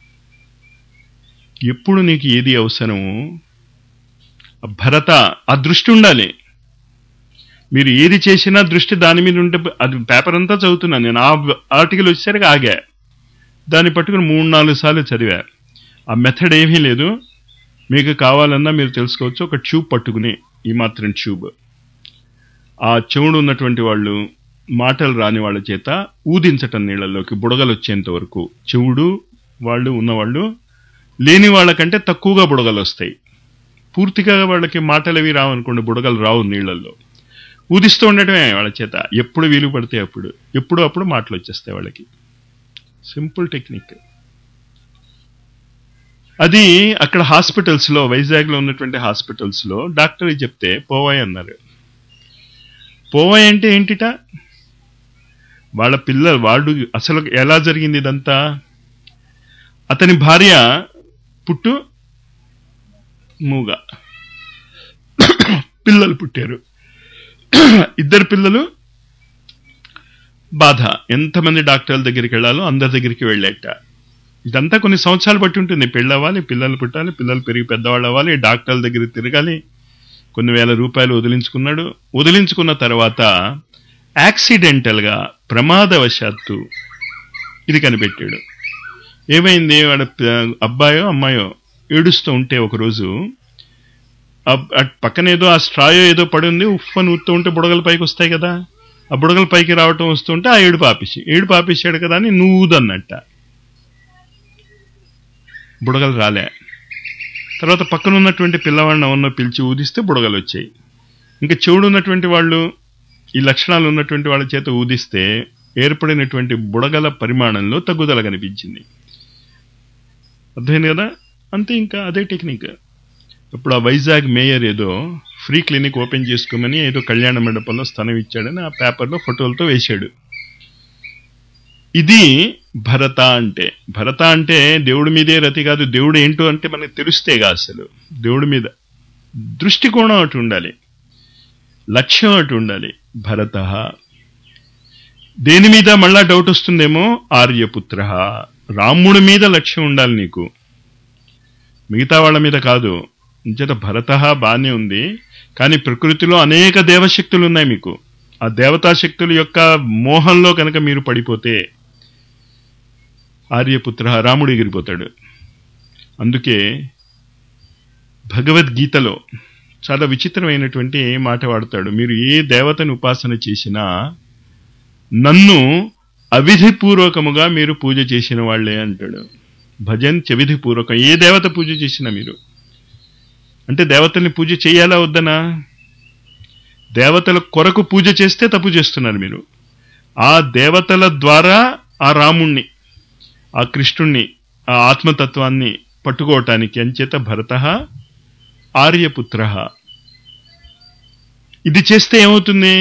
ఎప్పుడు నీకు ఏది అవసరమో భరత ఆ దృష్టి ఉండాలి మీరు ఏది చేసినా దృష్టి దాని మీద ఉంటే అది పేపర్ అంతా చదువుతున్నాను నేను ఆ ఆర్టికల్ వచ్చేసరికి ఆగా దాన్ని పట్టుకుని మూడు నాలుగు సార్లు చదివా ఆ మెథడ్ ఏమీ లేదు మీకు కావాలన్నా మీరు తెలుసుకోవచ్చు ఒక ట్యూబ్ పట్టుకుని ఈ మాత్రం ట్యూబ్ ఆ చెవుడు ఉన్నటువంటి వాళ్ళు మాటలు రాని వాళ్ళ చేత ఊదించటం నీళ్ళలోకి బుడగలు వచ్చేంత వరకు చెవుడు వాళ్ళు ఉన్నవాళ్ళు లేని వాళ్ళకంటే తక్కువగా బుడగలు వస్తాయి పూర్తిగా వాళ్ళకి మాటలు అవి రావు అనుకోండి బుడగలు రావు నీళ్ళల్లో ఊదిస్తూ ఉండటమే వాళ్ళ చేత ఎప్పుడు వీలు పడితే అప్పుడు ఎప్పుడు అప్పుడు మాటలు వచ్చేస్తాయి వాళ్ళకి సింపుల్ టెక్నిక్ అది అక్కడ హాస్పిటల్స్ లో వైజాగ్ లో ఉన్నటువంటి హాస్పిటల్స్ లో డాక్టర్ చెప్తే పోవాయి అన్నారు పోవాయి అంటే ఏంటిట వాళ్ళ పిల్లలు వాళ్ళు అసలు ఎలా జరిగింది ఇదంతా అతని భార్య పుట్టు మూగ పిల్లలు పుట్టారు ఇద్దరు పిల్లలు బాధ ఎంతమంది డాక్టర్ల దగ్గరికి వెళ్ళాలో అందరి దగ్గరికి వెళ్ళేట ఇదంతా కొన్ని సంవత్సరాలు బట్టి ఉంటుంది పెళ్ళవ్వాలి పిల్లలు పుట్టాలి పిల్లలు పెరిగి పెద్దవాళ్ళు అవ్వాలి డాక్టర్ల దగ్గర తిరగాలి కొన్ని వేల రూపాయలు వదిలించుకున్నాడు వదిలించుకున్న తర్వాత యాక్సిడెంటల్గా ప్రమాదవశాత్తు ఇది కనిపెట్టాడు ఏమైంది వాడ అబ్బాయో అమ్మాయో ఏడుస్తూ ఉంటే ఒకరోజు పక్కన ఏదో ఆ స్ట్రాయో ఏదో పడి ఉంది ఉఫ్ఫని ఊస్తూ ఉంటే బుడగల పైకి వస్తాయి కదా ఆ బుడగల పైకి రావటం వస్తుంటే ఆ ఏడు పాపేసి ఏడు పాపేసాడు కదా అని నువ్వుదన్నట్ట బుడగలు రాలే తర్వాత పక్కన ఉన్నటువంటి పిల్లవాడిని ఎవరినో పిలిచి ఊదిస్తే బుడగలు వచ్చాయి ఇంకా చెవుడు ఉన్నటువంటి వాళ్ళు ఈ లక్షణాలు ఉన్నటువంటి వాళ్ళ చేత ఊదిస్తే ఏర్పడినటువంటి బుడగల పరిమాణంలో తగ్గుదల కనిపించింది అర్థమైంది కదా అంతే ఇంకా అదే టెక్నిక్ ఇప్పుడు ఆ వైజాగ్ మేయర్ ఏదో ఫ్రీ క్లినిక్ ఓపెన్ చేసుకోమని ఏదో కళ్యాణ మండపంలో స్థలం ఇచ్చాడని ఆ పేపర్లో ఫోటోలతో వేశాడు ఇది భరత అంటే భరత అంటే దేవుడి మీదే రతి కాదు దేవుడు ఏంటో అంటే మనకి తెలుస్తేగా అసలు దేవుడి మీద దృష్టికోణం అటు ఉండాలి లక్ష్యం అటు ఉండాలి భరత దేని మీద మళ్ళా డౌట్ వస్తుందేమో ఆర్యపుత్ర రాముడి మీద లక్ష్యం ఉండాలి నీకు మిగతా వాళ్ళ మీద కాదు ఇంచేత భరత బానే ఉంది కానీ ప్రకృతిలో అనేక దేవశక్తులు ఉన్నాయి మీకు ఆ దేవతా శక్తుల యొక్క మోహంలో కనుక మీరు పడిపోతే ఆర్యపుత్ర రాముడు ఎగిరిపోతాడు అందుకే భగవద్గీతలో చాలా విచిత్రమైనటువంటి మాట వాడతాడు మీరు ఏ దేవతను ఉపాసన చేసినా నన్ను అవిధిపూర్వకముగా మీరు పూజ చేసిన వాళ్లే అంటాడు భజన్ చవిధిపూర్వకం ఏ దేవత పూజ చేసినా మీరు అంటే దేవతల్ని పూజ చేయాలా వద్దనా దేవతల కొరకు పూజ చేస్తే తప్పు చేస్తున్నారు మీరు ఆ దేవతల ద్వారా ఆ రాముణ్ణి ఆ కృష్ణుణ్ణి ఆ ఆత్మతత్వాన్ని పట్టుకోవటానికి అంచేత భరత ఆర్యపుత్ర ఇది చేస్తే ఏమవుతుంది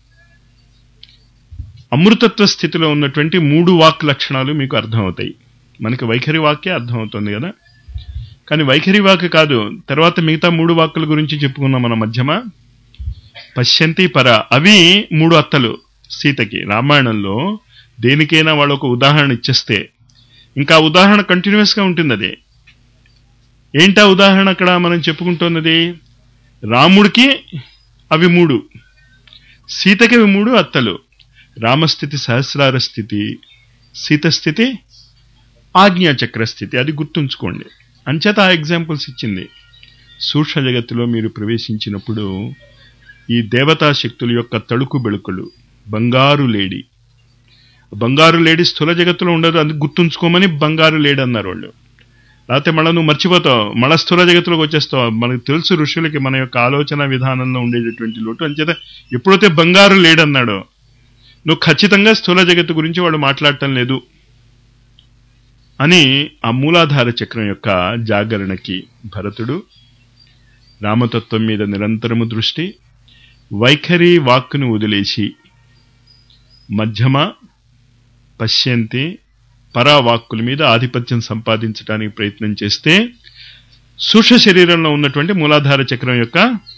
అమృతత్వ స్థితిలో ఉన్నటువంటి మూడు వాక్ లక్షణాలు మీకు అర్థమవుతాయి మనకి వైఖరి వాక్యే అర్థమవుతుంది కదా కానీ వైఖరి వాక్ కాదు తర్వాత మిగతా మూడు వాక్కుల గురించి చెప్పుకున్నాం మన మధ్యమ పశ్యంతి పర అవి మూడు అత్తలు సీతకి రామాయణంలో దేనికైనా వాళ్ళు ఒక ఉదాహరణ ఇచ్చేస్తే ఇంకా ఉదాహరణ కంటిన్యూస్ గా ఉంటుంది అది ఏంటా ఉదాహరణ అక్కడ మనం చెప్పుకుంటున్నది రాముడికి అవి మూడు సీతకి అవి మూడు అత్తలు రామస్థితి సహస్రార స్థితి సీత స్థితి ఆజ్ఞాచక్ర స్థితి అది గుర్తుంచుకోండి అంచేత ఆ ఎగ్జాంపుల్స్ ఇచ్చింది సూక్ష్మ జగత్తులో మీరు ప్రవేశించినప్పుడు ఈ దేవతా శక్తుల యొక్క తడుకు బెళుకులు బంగారు లేడి బంగారు లేడి స్థూల జగత్తులో ఉండదు అది గుర్తుంచుకోమని బంగారు లేడి అన్నారు వాళ్ళు లేకపోతే మళ్ళీ నువ్వు మర్చిపోతావు మళ్ళా స్థూల జగత్తులోకి వచ్చేస్తావు మనకు తెలుసు ఋషులకి మన యొక్క ఆలోచన విధానంలో ఉండేటటువంటి లోటు అంచేత ఎప్పుడైతే బంగారు లేడన్నాడో నువ్వు ఖచ్చితంగా స్థూల జగత్తు గురించి వాడు మాట్లాడటం లేదు అని ఆ మూలాధార చక్రం యొక్క జాగరణకి భరతుడు రామతత్వం మీద నిరంతరము దృష్టి వైఖరి వాక్కును వదిలేసి మధ్యమ పశ్యంతి పరావాక్కుల మీద ఆధిపత్యం సంపాదించడానికి ప్రయత్నం చేస్తే సూక్ష్మ శరీరంలో ఉన్నటువంటి మూలాధార చక్రం యొక్క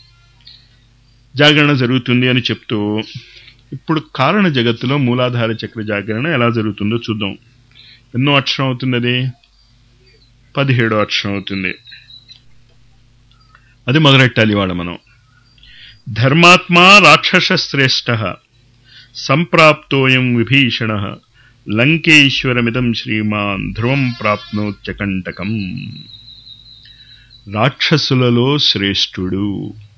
జాగరణ జరుగుతుంది అని చెప్తూ ఇప్పుడు కారణ జగత్తులో మూలాధార చక్ర జాగరణ ఎలా జరుగుతుందో చూద్దాం ఎన్నో అక్షరం అవుతుంది అది పదిహేడో అక్షరం అవుతుంది అది మొదలెట్టాలి ఇవాళ మనం ధర్మాత్మా రాక్షస శ్రేష్ఠ సంప్రాప్తోయం విభీషణ లంకేశ్వరమిదం శ్రీమాన్ ధ్రువం ప్రాప్నోత్యకంటకం రాక్షసులలో శ్రేష్ఠుడు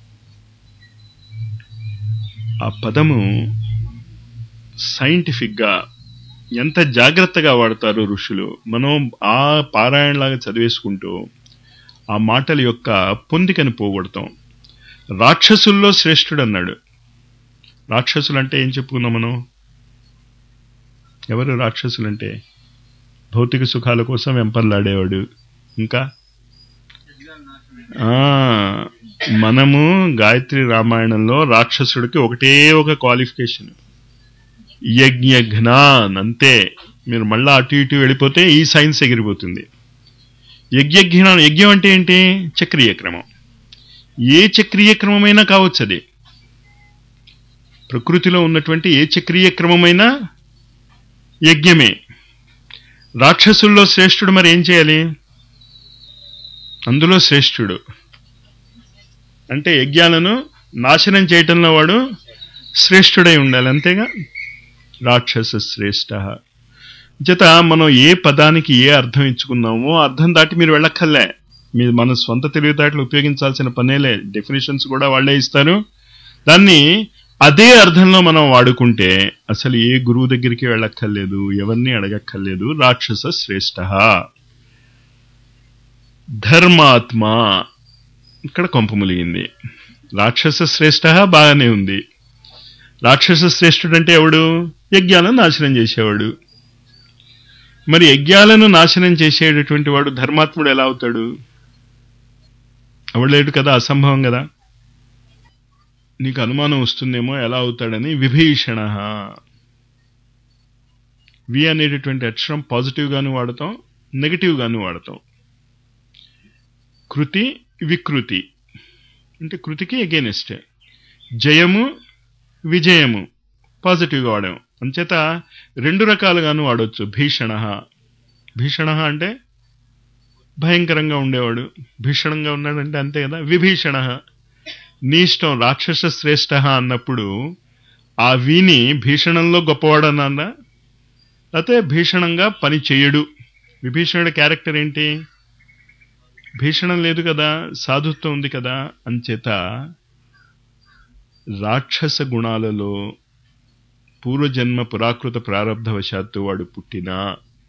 ఆ పదము సైంటిఫిక్ గా ఎంత జాగ్రత్తగా వాడతారు ఋషులు మనం ఆ పారాయణలాగా చదివేసుకుంటూ ఆ మాటల యొక్క పొందికని పోగొడతాం రాక్షసుల్లో శ్రేష్ఠుడు అన్నాడు రాక్షసులు అంటే ఏం చెప్పుకున్నాం మనం ఎవరు రాక్షసులంటే భౌతిక సుఖాల కోసం వెంపర్లాడేవాడు ఇంకా ఆ మనము గాయత్రి రామాయణంలో రాక్షసుడికి ఒకటే ఒక క్వాలిఫికేషన్ యజ్ఞ జ్ఞాన్ అంతే మీరు మళ్ళా అటు ఇటు వెళ్ళిపోతే ఈ సైన్స్ ఎగిరిపోతుంది యజ్ఞ యజ్ఞం అంటే ఏంటి చక్రీయ క్రమం ఏ చక్రీయ క్రమమైనా కావచ్చు అది ప్రకృతిలో ఉన్నటువంటి ఏ చక్రీయ క్రమమైనా యజ్ఞమే రాక్షసుల్లో శ్రేష్ఠుడు మరి ఏం చేయాలి అందులో శ్రేష్ఠుడు అంటే యజ్ఞాలను నాశనం చేయటంలో వాడు శ్రేష్ఠుడై ఉండాలి అంతేగా రాక్షస శ్రేష్ఠ చేత మనం ఏ పదానికి ఏ అర్థం ఇచ్చుకున్నామో ఆ అర్థం దాటి మీరు వెళ్ళక్కర్లే మీరు మన స్వంత తెలివితేటలు ఉపయోగించాల్సిన పనేలే డెఫినేషన్స్ కూడా వాళ్ళే ఇస్తారు దాన్ని అదే అర్థంలో మనం వాడుకుంటే అసలు ఏ గురువు దగ్గరికి వెళ్ళక్కర్లేదు ఎవరిని అడగక్కర్లేదు రాక్షస శ్రేష్ఠ ధర్మాత్మ ఇక్కడ కొంప ములిగింది రాక్షస శ్రేష్ఠ బాగానే ఉంది రాక్షస శ్రేష్ఠుడు అంటే ఎవడు యజ్ఞాలను నాశనం చేసేవాడు మరి యజ్ఞాలను నాశనం చేసేటటువంటి వాడు ధర్మాత్ముడు ఎలా అవుతాడు అవడలేడు కదా అసంభవం కదా నీకు అనుమానం వస్తుందేమో ఎలా అవుతాడని విభీషణ వి అనేటటువంటి అక్షరం పాజిటివ్ గాను వాడతాం నెగటివ్ గాను వాడతాం కృతి వికృతి అంటే కృతికి ఎగేనెస్ట్ జయము విజయము పాజిటివ్గా వాడాం అంచేత రెండు రకాలుగాను వాడవచ్చు భీషణ భీషణ అంటే భయంకరంగా ఉండేవాడు భీషణంగా ఉన్నాడంటే అంతే కదా విభీషణ నీ ఇష్టం రాక్షస శ్రేష్ఠ అన్నప్పుడు ఆ వీని భీషణంలో గొప్పవాడన్నా లేకపోతే భీషణంగా పని చెయ్యడు విభీషణుడి క్యారెక్టర్ ఏంటి భీషణం లేదు కదా సాధుత్వం ఉంది కదా అంచేత రాక్షస గుణాలలో పూర్వజన్మ పురాకృత ప్రారంధవశాత్తు వాడు పుట్టినా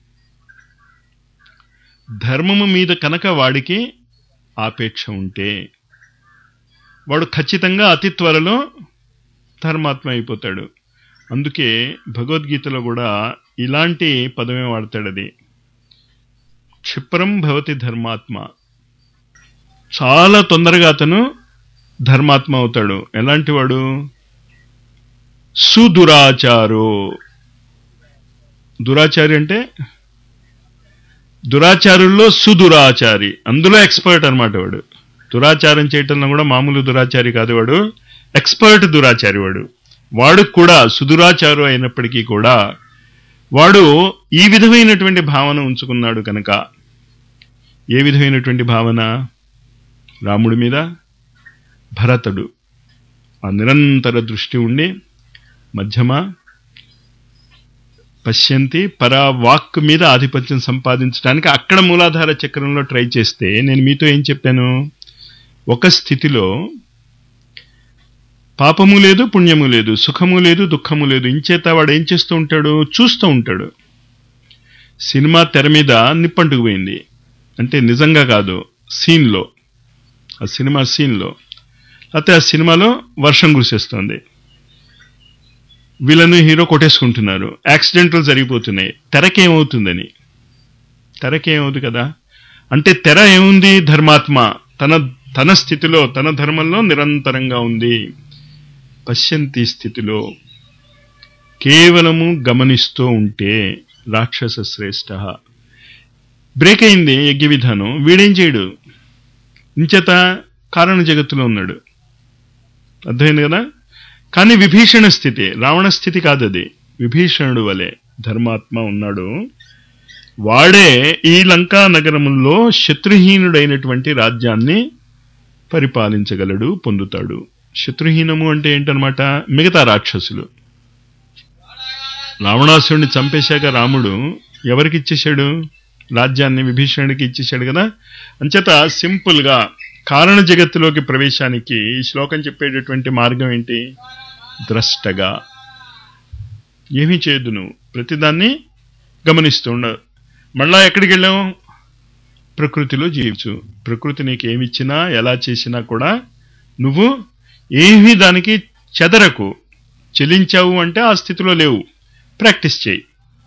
ధర్మము మీద కనుక వాడికి ఆపేక్ష ఉంటే వాడు ఖచ్చితంగా అతి త్వరలో ధర్మాత్మ అయిపోతాడు అందుకే భగవద్గీతలో కూడా ఇలాంటి పదమే వాడతాడు అది క్షిప్రం భవతి ధర్మాత్మ చాలా తొందరగా అతను ధర్మాత్మ అవుతాడు ఎలాంటి వాడు సుదురాచారో దురాచారి అంటే దురాచారుల్లో సుదురాచారి అందులో ఎక్స్పర్ట్ అనమాట వాడు దురాచారం చేయటంలో కూడా మామూలు దురాచారి కాదు వాడు ఎక్స్పర్ట్ దురాచారి వాడు వాడు కూడా సుదురాచారు అయినప్పటికీ కూడా వాడు ఈ విధమైనటువంటి భావన ఉంచుకున్నాడు కనుక ఏ విధమైనటువంటి భావన రాముడి మీద భరతుడు ఆ నిరంతర దృష్టి ఉండి మధ్యమ పశ్యంతి పరా వాక్ మీద ఆధిపత్యం సంపాదించడానికి అక్కడ మూలాధార చక్రంలో ట్రై చేస్తే నేను మీతో ఏం చెప్పాను ఒక స్థితిలో పాపము లేదు పుణ్యము లేదు సుఖము లేదు దుఃఖము లేదు ఇంచేత వాడు ఏం చేస్తూ ఉంటాడు చూస్తూ ఉంటాడు సినిమా తెర మీద నిప్పంటుకు పోయింది అంటే నిజంగా కాదు సీన్లో ఆ సినిమా సీన్లో అయితే ఆ సినిమాలో వర్షం కురిసేస్తుంది వీళ్ళను హీరో కొట్టేసుకుంటున్నారు యాక్సిడెంట్లు జరిగిపోతున్నాయి తెరకేమవుతుందని తెరకేమవుతుంది కదా అంటే తెర ఏముంది ధర్మాత్మ తన తన స్థితిలో తన ధర్మంలో నిరంతరంగా ఉంది పశ్యంతి స్థితిలో కేవలము గమనిస్తూ ఉంటే రాక్షస శ్రేష్ఠ బ్రేక్ అయింది యజ్ఞ విధానం వీడేం చేయడు ఇంచేత కారణ జగత్తులో ఉన్నాడు అర్థమైంది కదా కానీ విభీషణ స్థితి రావణ స్థితి కాదు అది విభీషణుడు వలె ధర్మాత్మ ఉన్నాడు వాడే ఈ లంకా నగరములో శత్రుహీనుడైనటువంటి రాజ్యాన్ని పరిపాలించగలడు పొందుతాడు శత్రుహీనము అంటే ఏంటనమాట మిగతా రాక్షసులు రావణాసురుడిని చంపేశాక రాముడు ఎవరికి ఇచ్చేశాడు రాజ్యాన్ని విభీషణుడికి ఇచ్చేశాడు కదా అంచేత సింపుల్ గా కారణ జగత్తులోకి ప్రవేశానికి ఈ శ్లోకం చెప్పేటటువంటి మార్గం ఏంటి ద్రష్టగా ఏమీ చేయదు నువ్వు ప్రతిదాన్ని గమనిస్తూ ఉండవు మళ్ళా ఎక్కడికి వెళ్ళాం ప్రకృతిలో జీవించు ప్రకృతి నీకు ఏమిచ్చినా ఎలా చేసినా కూడా నువ్వు ఏమీ దానికి చెదరకు చెలించావు అంటే ఆ స్థితిలో లేవు ప్రాక్టీస్ చేయి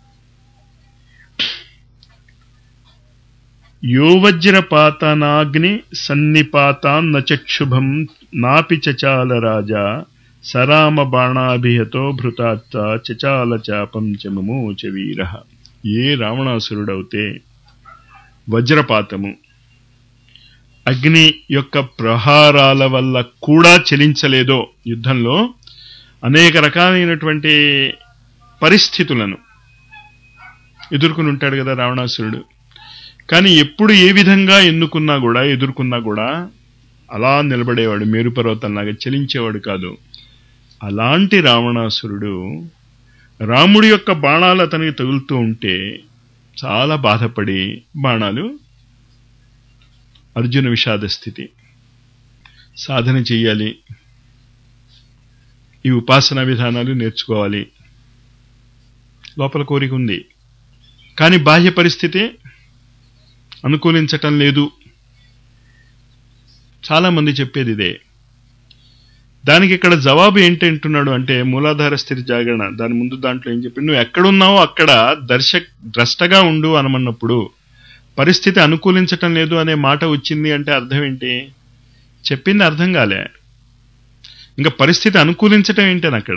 యోవజ్రపాతనాగ్ని సన్నిపాతాన్న చక్షుభం నాపి చచాల రాజా సరామ బాణాభిహతో భృతాత్త చచాల చాపం చమమోచ వీర ఏ రావణాసురుడవుతే వజ్రపాతము అగ్ని యొక్క ప్రహారాల వల్ల కూడా చెలించలేదో యుద్ధంలో అనేక రకాలైనటువంటి పరిస్థితులను ఎదుర్కొని ఉంటాడు కదా రావణాసురుడు కానీ ఎప్పుడు ఏ విధంగా ఎన్నుకున్నా కూడా ఎదుర్కొన్నా కూడా అలా నిలబడేవాడు మేరుపర్వతంలాగా చెలించేవాడు కాదు అలాంటి రావణాసురుడు రాముడి యొక్క బాణాలు అతనికి తగులుతూ ఉంటే చాలా బాధపడి బాణాలు అర్జున విషాద స్థితి సాధన చెయ్యాలి ఈ ఉపాసనా విధానాలు నేర్చుకోవాలి లోపల కోరిక ఉంది కానీ బాహ్య పరిస్థితి అనుకూలించటం లేదు చాలా మంది చెప్పేది ఇదే దానికి ఇక్కడ జవాబు ఏంటి అంటున్నాడు అంటే మూలాధార స్థితి జాగరణ దాని ముందు దాంట్లో ఏం చెప్పి నువ్వు ఎక్కడున్నావో అక్కడ దర్శక్ ద్రష్టగా ఉండు అనమన్నప్పుడు పరిస్థితి అనుకూలించటం లేదు అనే మాట వచ్చింది అంటే అర్థం ఏంటి చెప్పింది అర్థం కాలే ఇంకా పరిస్థితి అనుకూలించటం ఏంటని అక్కడ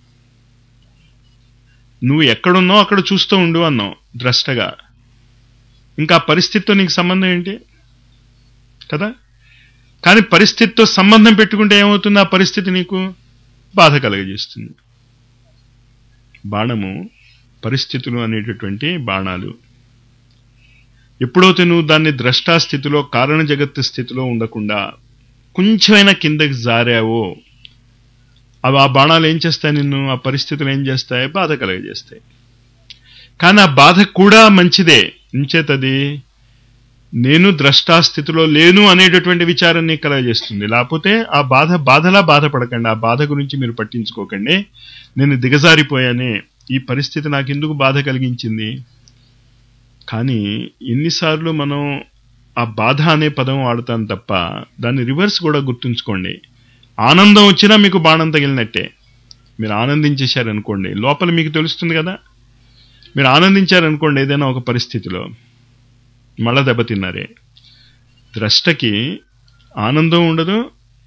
నువ్వు ఎక్కడున్నావు అక్కడ చూస్తూ ఉండు అన్నావు ద్రష్టగా ఇంకా పరిస్థితితో నీకు సంబంధం ఏంటి కదా కానీ పరిస్థితితో సంబంధం పెట్టుకుంటే ఏమవుతుంది ఆ పరిస్థితి నీకు బాధ కలగజేస్తుంది బాణము పరిస్థితులు అనేటటువంటి బాణాలు ఎప్పుడైతే నువ్వు దాన్ని ద్రష్టా స్థితిలో కారణ జగత్తు స్థితిలో ఉండకుండా కొంచెమైనా కిందకి జారావో అవి ఆ బాణాలు ఏం చేస్తాయి నిన్ను ఆ పరిస్థితులు ఏం చేస్తాయి బాధ కలగజేస్తాయి కానీ ఆ బాధ కూడా మంచిదే ఇంచేతది నేను ద్రష్టా స్థితిలో లేను అనేటటువంటి విచారం నీకు కలగజేస్తుంది లేకపోతే ఆ బాధ బాధలా బాధపడకండి ఆ బాధ గురించి మీరు పట్టించుకోకండి నేను దిగజారిపోయానే ఈ పరిస్థితి నాకు ఎందుకు బాధ కలిగించింది కానీ ఎన్నిసార్లు మనం ఆ బాధ అనే పదం వాడతాం తప్ప దాన్ని రివర్స్ కూడా గుర్తుంచుకోండి ఆనందం వచ్చినా మీకు బాణం తగిలినట్టే మీరు ఆనందించేశారనుకోండి లోపల మీకు తెలుస్తుంది కదా మీరు ఆనందించారనుకోండి ఏదైనా ఒక పరిస్థితిలో మళ్ళా దెబ్బతిన్నారే ద్రష్టకి ఆనందం ఉండదు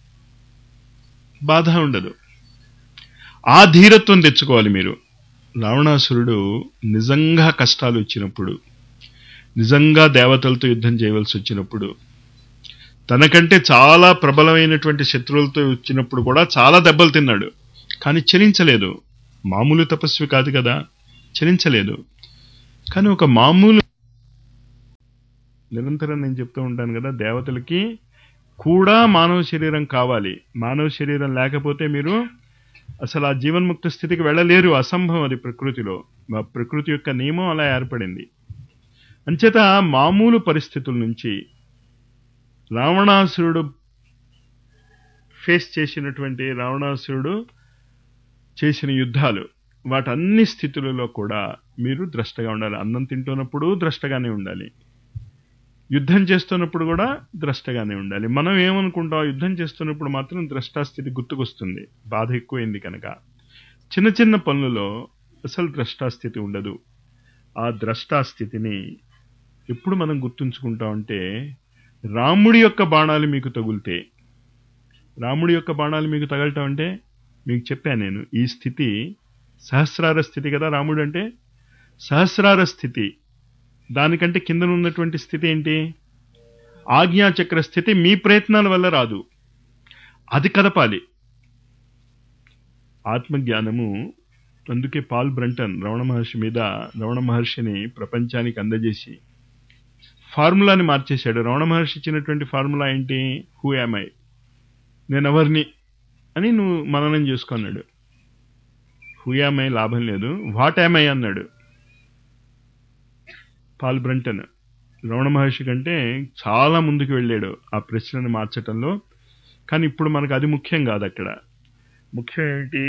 బాధ ఉండదు ఆ ధీరత్వం తెచ్చుకోవాలి మీరు రావణాసురుడు నిజంగా కష్టాలు వచ్చినప్పుడు నిజంగా దేవతలతో యుద్ధం చేయవలసి వచ్చినప్పుడు తనకంటే చాలా ప్రబలమైనటువంటి శత్రువులతో వచ్చినప్పుడు కూడా చాలా దెబ్బలు తిన్నాడు కానీ చలించలేదు మామూలు తపస్వి కాదు కదా చలించలేదు కానీ ఒక మామూలు నిరంతరం నేను చెప్తూ ఉంటాను కదా దేవతలకి కూడా మానవ శరీరం కావాలి మానవ శరీరం లేకపోతే మీరు అసలు ఆ జీవన్ముక్త స్థితికి వెళ్ళలేరు అసంభవం అది ప్రకృతిలో మా ప్రకృతి యొక్క నియమం అలా ఏర్పడింది అంచేత మామూలు పరిస్థితుల నుంచి రావణాసురుడు ఫేస్ చేసినటువంటి రావణాసురుడు చేసిన యుద్ధాలు వాటన్ని స్థితులలో కూడా మీరు ద్రష్టగా ఉండాలి అన్నం తింటున్నప్పుడు ద్రష్టగానే ఉండాలి యుద్ధం చేస్తున్నప్పుడు కూడా ద్రష్టగానే ఉండాలి మనం ఏమనుకుంటాం యుద్ధం చేస్తున్నప్పుడు మాత్రం ద్రష్టాస్థితి గుర్తుకొస్తుంది బాధ ఎక్కువైంది కనుక చిన్న చిన్న పనులలో అసలు ద్రష్టాస్థితి ఉండదు ఆ ద్రష్టాస్థితిని ఎప్పుడు మనం గుర్తుంచుకుంటామంటే రాముడి యొక్క బాణాలు మీకు తగులితే రాముడి యొక్క బాణాలు మీకు తగలటం అంటే మీకు చెప్పాను నేను ఈ స్థితి సహస్రార స్థితి కదా రాముడు అంటే సహస్రార స్థితి దానికంటే కింద ఉన్నటువంటి స్థితి ఏంటి ఆజ్ఞాచక్ర స్థితి మీ ప్రయత్నాల వల్ల రాదు అది కదపాలి ఆత్మజ్ఞానము అందుకే పాల్ బ్రంటన్ రమణ మహర్షి మీద రమణ మహర్షిని ప్రపంచానికి అందజేసి ఫార్ములాని మార్చేశాడు రమణ మహర్షి ఇచ్చినటువంటి ఫార్ములా ఏంటి హూ ఐ నేను ఎవరిని అని నువ్వు మననం చేసుకున్నాడు హూ ఐ లాభం లేదు వాట్ ఐ అన్నాడు పాల్ బ్రంటన్ రమణ మహర్షి కంటే చాలా ముందుకు వెళ్ళాడు ఆ ప్రశ్నను మార్చటంలో కానీ ఇప్పుడు మనకు అది ముఖ్యం కాదు అక్కడ ముఖ్యం ఏంటి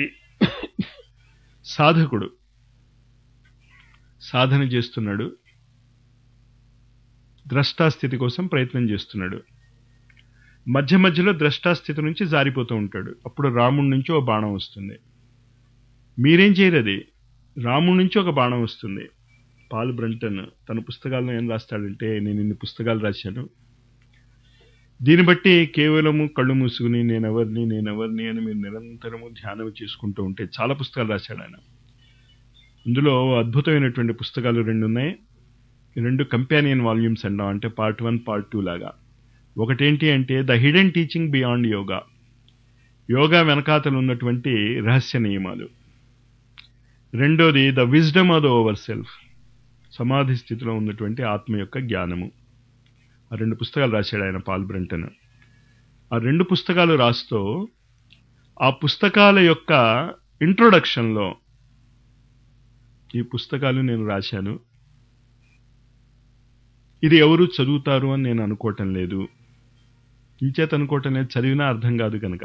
సాధకుడు సాధన చేస్తున్నాడు ద్రష్టాస్థితి కోసం ప్రయత్నం చేస్తున్నాడు మధ్య మధ్యలో ద్రష్టాస్థితి నుంచి జారిపోతూ ఉంటాడు అప్పుడు రాముడి నుంచి ఓ బాణం వస్తుంది మీరేం చేయరు అది రాముడి నుంచి ఒక బాణం వస్తుంది పాల్ బ్రంటన్ తన పుస్తకాలను ఏం రాస్తాడంటే నేను ఇన్ని పుస్తకాలు రాశాను దీన్ని బట్టి కేవలము కళ్ళు మూసుకుని నేనెవరిని నేనెవరిని అని మీరు నిరంతరము ధ్యానం చేసుకుంటూ ఉంటే చాలా పుస్తకాలు రాశాడు ఆయన ఇందులో అద్భుతమైనటువంటి పుస్తకాలు రెండు ఉన్నాయి ఈ రెండు కంపానియన్ వాల్యూమ్స్ అంటాం అంటే పార్ట్ వన్ పార్ట్ టూ లాగా ఒకటేంటి అంటే the hidden teaching beyond yoga yoga వెనకాతలు ఉన్నటువంటి రహస్య నియమాలు రెండోది the wisdom of the over self సమాధి స్థితిలో ఉన్నటువంటి ఆత్మ యొక్క జ్ఞానము ఆ రెండు పుస్తకాలు రాశాడు ఆయన పాల్ బ్రంటన్ ఆ రెండు పుస్తకాలు రాస్తూ ఆ పుస్తకాల యొక్క ఇంట్రొడక్షన్లో ఈ పుస్తకాలు నేను రాశాను ఇది ఎవరు చదువుతారు అని నేను అనుకోవటం లేదు ఇంచేత అనుకోవటం లేదు చదివినా అర్థం కాదు కనుక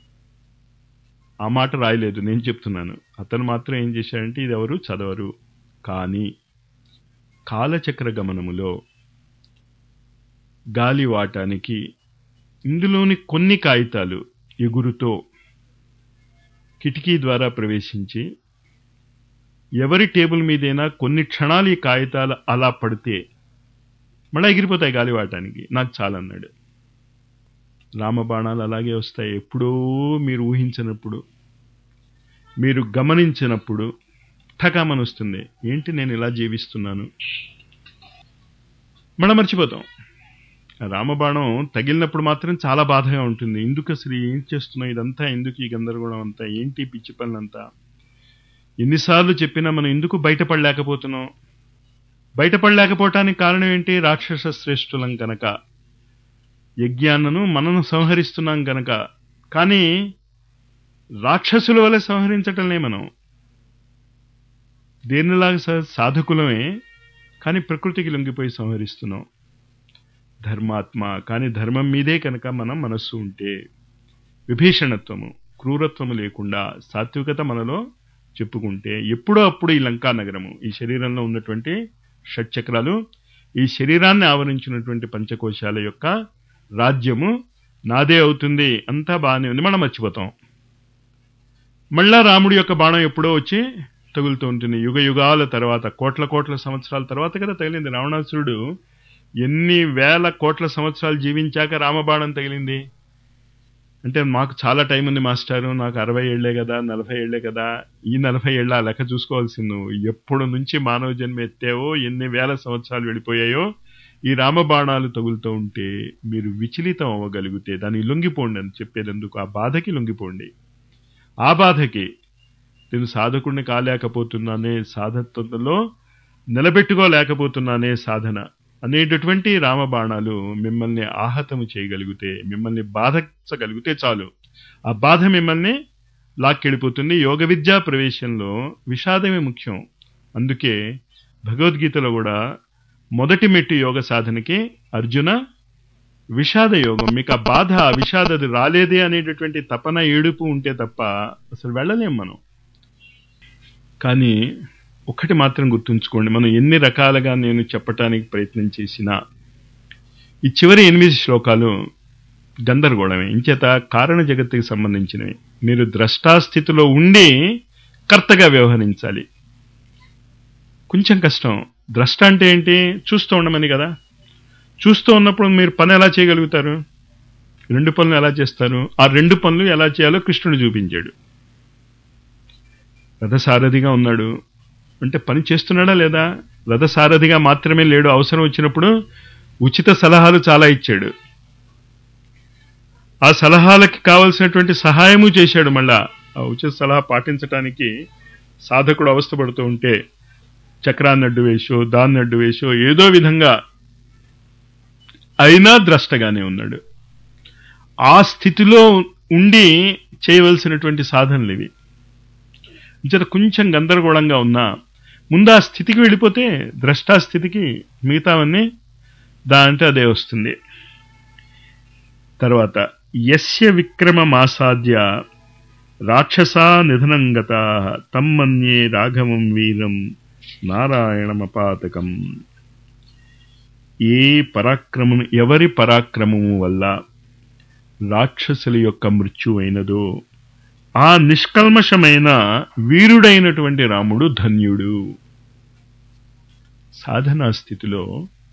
ఆ మాట రాయలేదు నేను చెప్తున్నాను అతను మాత్రం ఏం చేశాడంటే ఇది ఎవరు చదవరు కానీ కాలచక్ర గమనములో గాలి వాటానికి ఇందులోని కొన్ని కాగితాలు ఎగురుతో కిటికీ ద్వారా ప్రవేశించి ఎవరి టేబుల్ మీదైనా కొన్ని క్షణాలు ఈ కాగితాలు అలా పడితే మళ్ళీ ఎగిరిపోతాయి గాలివాటానికి నాకు చాలన్నాడు రామబాణాలు అలాగే వస్తాయి ఎప్పుడో మీరు ఊహించినప్పుడు మీరు గమనించినప్పుడు ఠకామని వస్తుంది ఏంటి నేను ఇలా జీవిస్తున్నాను మనం మర్చిపోతాం రామబాణం తగిలినప్పుడు మాత్రం చాలా బాధగా ఉంటుంది ఎందుకు అసలు ఏం చేస్తున్నావు ఇదంతా ఎందుకు ఈ గందరగోళం అంతా ఏంటి పిచ్చి పనులంతా ఎన్నిసార్లు చెప్పినా మనం ఎందుకు బయటపడలేకపోతున్నాం బయటపడలేకపోవటానికి కారణం ఏంటి రాక్షస శ్రేష్ఠులం కనుక యజ్ఞాన్నను మనను సంహరిస్తున్నాం కనుక కానీ రాక్షసుల వల్ల సంహరించటంలే మనం దేనిలాగా స- సాధకులమే కానీ ప్రకృతికి లొంగిపోయి సంహరిస్తున్నాం ధర్మాత్మ కానీ ధర్మం మీదే కనుక మనం మనస్సు ఉంటే విభీషణత్వము క్రూరత్వము లేకుండా సాత్వికత మనలో చెప్పుకుంటే ఎప్పుడో అప్పుడు ఈ లంకా నగరము ఈ శరీరంలో ఉన్నటువంటి షట్చక్రాలు ఈ శరీరాన్ని ఆవరించినటువంటి పంచకోశాల యొక్క రాజ్యము నాదే అవుతుంది అంతా బాగానే ఉంది మనం మర్చిపోతాం మళ్ళా రాముడి యొక్క బాణం ఎప్పుడో వచ్చి తగులుతూ ఉంటుంది యుగ యుగాల తర్వాత కోట్ల కోట్ల సంవత్సరాల తర్వాత కదా తగిలింది రావణాసురుడు ఎన్ని వేల కోట్ల సంవత్సరాలు జీవించాక రామబాణం తగిలింది అంటే మాకు చాలా టైం ఉంది మాస్టారు నాకు అరవై ఏళ్లే కదా నలభై ఏళ్లే కదా ఈ నలభై ఏళ్ళ ఆ లెక్క చూసుకోవాల్సింది నువ్వు ఎప్పుడు నుంచి మానవ జన్మ ఎత్తావో ఎన్ని వేల సంవత్సరాలు వెళ్ళిపోయాయో ఈ రామబాణాలు తగులుతూ ఉంటే మీరు విచలితం అవ్వగలిగితే దాన్ని లొంగిపోండి అని చెప్పేందుకు ఆ బాధకి లొంగిపోండి ఆ బాధకి నేను సాధకుడిని కాలేకపోతున్నానే సాధత్వంలో నిలబెట్టుకోలేకపోతున్నానే సాధన అనేటటువంటి రామబాణాలు మిమ్మల్ని ఆహతము చేయగలిగితే మిమ్మల్ని బాధించగలిగితే చాలు ఆ బాధ మిమ్మల్ని లాక్కెళ్ళిపోతుంది యోగ విద్యా ప్రవేశంలో విషాదమే ముఖ్యం అందుకే భగవద్గీతలో కూడా మొదటి మెట్టు యోగ సాధనకి అర్జున విషాద యోగం మీకు ఆ బాధ ఆ విషాదది రాలేదే అనేటటువంటి తపన ఏడుపు ఉంటే తప్ప అసలు వెళ్ళలేం మనం కానీ ఒకటి మాత్రం గుర్తుంచుకోండి మనం ఎన్ని రకాలుగా నేను చెప్పటానికి ప్రయత్నం చేసినా ఈ చివరి ఎనిమిది శ్లోకాలు గందరగోళమే ఇంచేత కారణ జగత్తుకి సంబంధించినవి మీరు ద్రష్టాస్థితిలో ఉండి కర్తగా వ్యవహరించాలి కొంచెం కష్టం ద్రష్ట అంటే ఏంటి చూస్తూ ఉండమని కదా చూస్తూ ఉన్నప్పుడు మీరు పని ఎలా చేయగలుగుతారు రెండు పనులు ఎలా చేస్తారు ఆ రెండు పనులు ఎలా చేయాలో కృష్ణుడు చూపించాడు రథసారథిగా ఉన్నాడు అంటే పని చేస్తున్నాడా లేదా రథసారథిగా మాత్రమే లేడు అవసరం వచ్చినప్పుడు ఉచిత సలహాలు చాలా ఇచ్చాడు ఆ సలహాలకి కావలసినటువంటి సహాయము చేశాడు మళ్ళా ఆ ఉచిత సలహా పాటించటానికి సాధకుడు అవస్థపడుతూ ఉంటే చక్రాన్ని అడ్డు వేసో దాన్ని అడ్డు వేసో ఏదో విధంగా అయినా ద్రష్టగానే ఉన్నాడు ఆ స్థితిలో ఉండి చేయవలసినటువంటి సాధనలు ఇవి జర కొంచెం గందరగోళంగా ఉన్నా ముందు ఆ స్థితికి వెళ్ళిపోతే ద్రష్టా స్థితికి మిగతావన్నీ దాంట్లో అదే వస్తుంది తర్వాత యస్య విక్రమమాసాద్య రాక్షసా నిధనంగత తమ్మన్యే రాఘవం వీరం నారాయణమపాతకం ఏ పరాక్రమం ఎవరి పరాక్రమము వల్ల రాక్షసుల యొక్క మృత్యు అయినదో ఆ నిష్కల్మషమైన వీరుడైనటువంటి రాముడు ధన్యుడు సాధనా స్థితిలో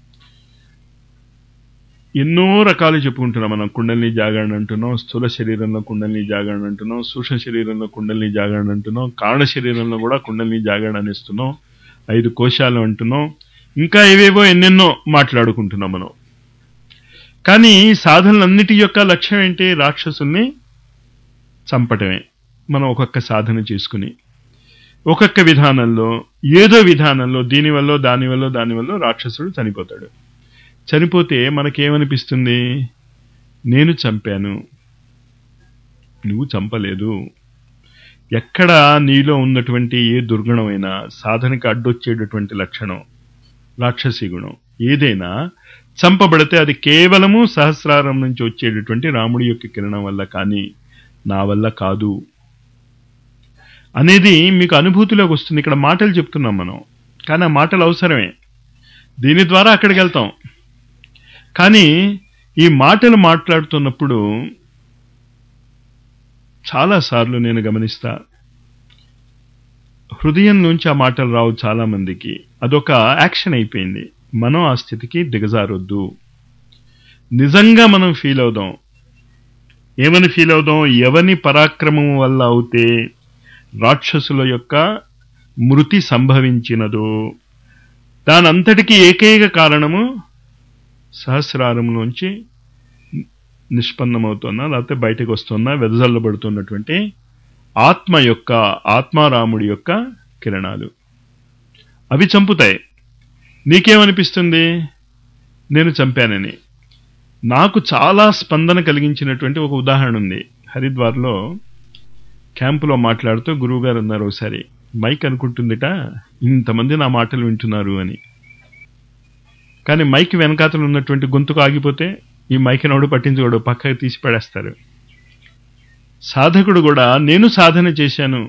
ఎన్నో రకాలు చెప్పుకుంటున్నాం మనం కుండలిని జాగరణ అంటున్నాం స్థూల శరీరంలో కుండలిని జాగరణ అంటున్నాం సూక్ష్మ శరీరంలో కుండలిని జాగరణ అంటున్నాం కారణ శరీరంలో కూడా కుండలిని జాగరణ అనేస్తున్నాం ఐదు కోశాలు అంటున్నాం ఇంకా ఏవేవో ఎన్నెన్నో మాట్లాడుకుంటున్నాం మనం కానీ ఈ సాధనలన్నిటి యొక్క లక్ష్యం ఏంటి రాక్షసుల్ని చంపటమే మనం ఒక్కొక్క సాధన చేసుకుని ఒక్కొక్క విధానంలో ఏదో విధానంలో దీనివల్ల దానివల్ల దానివల్ల రాక్షసుడు చనిపోతాడు చనిపోతే మనకేమనిపిస్తుంది నేను చంపాను నువ్వు చంపలేదు ఎక్కడ నీలో ఉన్నటువంటి ఏ దుర్గుణమైనా సాధనకి అడ్డొచ్చేటటువంటి లక్షణం రాక్షసి గుణం ఏదైనా చంపబడితే అది కేవలము సహస్రారం నుంచి వచ్చేటటువంటి రాముడి యొక్క కిరణం వల్ల కానీ నా వల్ల కాదు అనేది మీకు అనుభూతిలోకి వస్తుంది ఇక్కడ మాటలు చెప్తున్నాం మనం కానీ ఆ మాటలు అవసరమే దీని ద్వారా అక్కడికి వెళ్తాం కానీ ఈ మాటలు మాట్లాడుతున్నప్పుడు చాలాసార్లు నేను గమనిస్తా హృదయం నుంచి ఆ మాటలు రావు చాలా మందికి అదొక యాక్షన్ అయిపోయింది మనం ఆ స్థితికి దిగజారొద్దు నిజంగా మనం ఫీల్ అవుదాం ఏమని ఫీల్ అవుదాం ఎవని పరాక్రమం వల్ల అవుతే రాక్షసుల యొక్క మృతి సంభవించినదో దానంతటికీ ఏకైక కారణము సహస్రారంలోంచి నిష్పన్నమవుతున్నా లేకపోతే బయటకు వస్తున్నా వెదజల్లబడుతున్నటువంటి ఆత్మ యొక్క ఆత్మారాముడి యొక్క కిరణాలు అవి చంపుతాయి నీకేమనిపిస్తుంది నేను చంపానని నాకు చాలా స్పందన కలిగించినటువంటి ఒక ఉదాహరణ ఉంది హరిద్వార్లో క్యాంపులో మాట్లాడుతూ గురువుగారు అన్నారు ఒకసారి మైక్ అనుకుంటుందిట ఇంతమంది నా మాటలు వింటున్నారు అని కానీ మైక్ వెనకాతలు ఉన్నటువంటి గొంతుకు ఆగిపోతే ఈ మైక్ నోడు పట్టించుకోడు పక్కకి తీసి పడేస్తారు సాధకుడు కూడా నేను సాధన చేశాను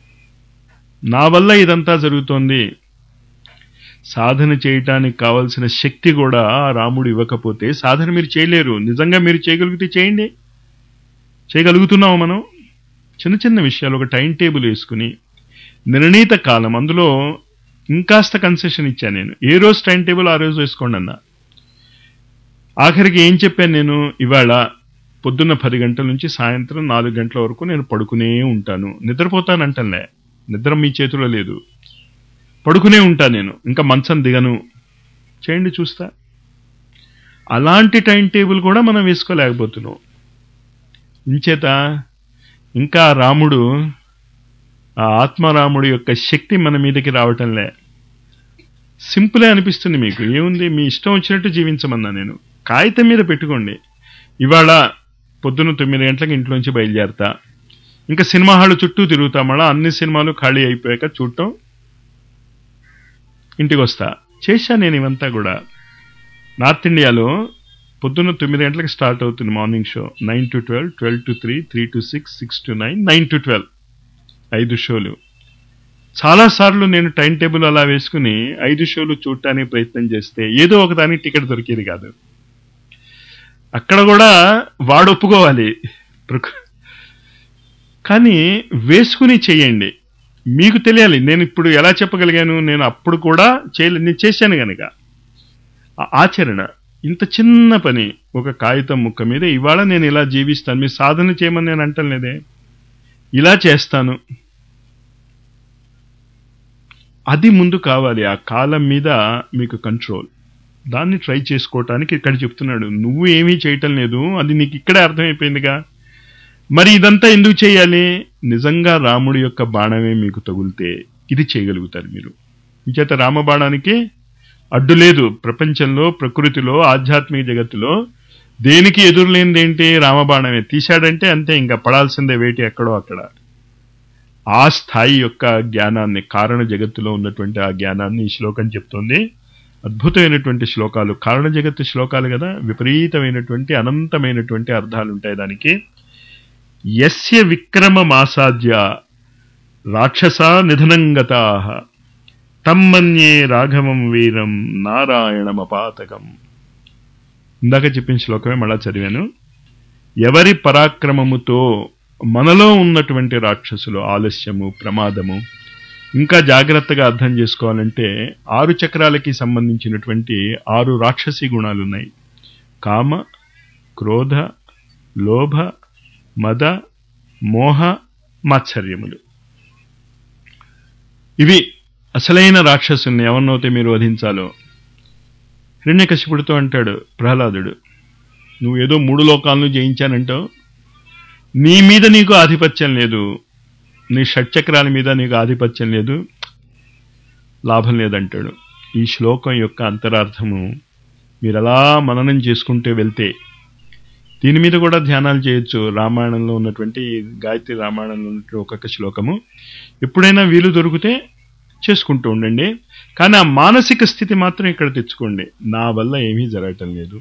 నా వల్ల ఇదంతా జరుగుతోంది సాధన చేయటానికి కావలసిన శక్తి కూడా రాముడు ఇవ్వకపోతే సాధన మీరు చేయలేరు నిజంగా మీరు చేయగలిగితే చేయండి చేయగలుగుతున్నాము మనం చిన్న చిన్న విషయాలు ఒక టైం టేబుల్ వేసుకుని నిర్ణీత కాలం అందులో ఇంకాస్త కన్సెషన్ ఇచ్చాను నేను ఏ రోజు టైం టేబుల్ ఆ రోజు వేసుకోండి అన్న ఆఖరికి ఏం చెప్పాను నేను ఇవాళ పొద్దున్న పది గంటల నుంచి సాయంత్రం నాలుగు గంటల వరకు నేను పడుకునే ఉంటాను నిద్రపోతానంటలే నిద్ర మీ చేతిలో లేదు పడుకునే ఉంటాను నేను ఇంకా మంచం దిగను చేయండి చూస్తా అలాంటి టైం టేబుల్ కూడా మనం వేసుకోలేకపోతున్నాం ఇంచేత ఇంకా రాముడు ఆ ఆత్మరాముడి యొక్క శక్తి మన మీదకి రావటంలే సింపులే అనిపిస్తుంది మీకు ఏముంది మీ ఇష్టం వచ్చినట్టు జీవించమన్నా నేను కాగితం మీద పెట్టుకోండి ఇవాళ పొద్దున్న తొమ్మిది గంటలకు ఇంట్లోంచి బయలుదేరతా ఇంకా సినిమా హాల్ చుట్టూ తిరుగుతా మళ్ళా అన్ని సినిమాలు ఖాళీ అయిపోయాక చూడటం ఇంటికి వస్తా చేశా నేను ఇవంతా కూడా నార్త్ ఇండియాలో పొద్దున్న తొమ్మిది గంటలకు స్టార్ట్ అవుతుంది morning show nine to twelve twelve to three three to six six to nine nine to twelve ఐదు షోలు చాలాసార్లు నేను టైం టేబుల్ అలా వేసుకుని ఐదు షోలు చూడటానికి ప్రయత్నం చేస్తే ఏదో ఒకదానికి టికెట్ దొరికేది కాదు అక్కడ కూడా వాడు ఒప్పుకోవాలి కానీ వేసుకుని చేయండి మీకు తెలియాలి నేను ఇప్పుడు ఎలా చెప్పగలిగాను నేను అప్పుడు కూడా చేయలే నేను చేశాను గనక ఆచరణ ఇంత చిన్న పని ఒక కాగితం ముక్క మీద ఇవాళ నేను ఇలా జీవిస్తాను మీ సాధన చేయమని నేను అంటలేదే ఇలా చేస్తాను అది ముందు కావాలి ఆ కాలం మీద మీకు కంట్రోల్ దాన్ని ట్రై చేసుకోవటానికి ఇక్కడ చెప్తున్నాడు నువ్వు ఏమీ చేయటం లేదు అది నీకు ఇక్కడే అర్థమైపోయిందిగా మరి ఇదంతా ఎందుకు చేయాలి నిజంగా రాముడి యొక్క బాణమే మీకు తగులితే ఇది చేయగలుగుతారు మీరు ఇంచేత రామబాణానికి అడ్డు లేదు ప్రపంచంలో ప్రకృతిలో ఆధ్యాత్మిక జగత్తులో దేనికి ఎదురులేనిదేంటి రామబాణమే తీశాడంటే అంతే ఇంకా పడాల్సిందే వేటి ఎక్కడో అక్కడ ఆ స్థాయి యొక్క జ్ఞానాన్ని కారణ జగత్తులో ఉన్నటువంటి ఆ జ్ఞానాన్ని ఈ శ్లోకం చెప్తోంది అద్భుతమైనటువంటి శ్లోకాలు కారణ జగత్తు శ్లోకాలు కదా విపరీతమైనటువంటి అనంతమైనటువంటి అర్థాలు ఉంటాయి దానికి యస్య విక్రమమాసాద్య రాక్షసా నిధనంగతా తమ్మన్యే రాఘవం వీరం నారాయణమపాతకం ఇందాక చెప్పిన శ్లోకమే మళ్ళా చదివాను ఎవరి పరాక్రమముతో మనలో ఉన్నటువంటి రాక్షసులు ఆలస్యము ప్రమాదము ఇంకా జాగ్రత్తగా అర్థం చేసుకోవాలంటే ఆరు చక్రాలకి సంబంధించినటువంటి ఆరు రాక్షసి గుణాలు ఉన్నాయి కామ క్రోధ లోభ మద మోహ మాత్సర్యములు ఇవి అసలైన రాక్షసుల్ని ఎవరినైతే మీరు వధించాలో హిరణ్యకశిపుడితో అంటాడు ప్రహ్లాదుడు నువ్వు ఏదో మూడు లోకాలను జయించానంటావు నీ మీద నీకు ఆధిపత్యం లేదు నీ షట్చక్రాల మీద నీకు ఆధిపత్యం లేదు లాభం లేదంటాడు ఈ శ్లోకం యొక్క అంతరార్థము మీరు అలా మననం చేసుకుంటూ వెళ్తే దీని మీద కూడా ధ్యానాలు చేయొచ్చు రామాయణంలో ఉన్నటువంటి గాయత్రి రామాయణంలో ఉన్నటువంటి ఒక్కొక్క శ్లోకము ఎప్పుడైనా వీలు దొరికితే చేసుకుంటూ ఉండండి కానీ ఆ మానసిక స్థితి మాత్రం ఇక్కడ తెచ్చుకోండి నా వల్ల ఏమీ జరగటం లేదు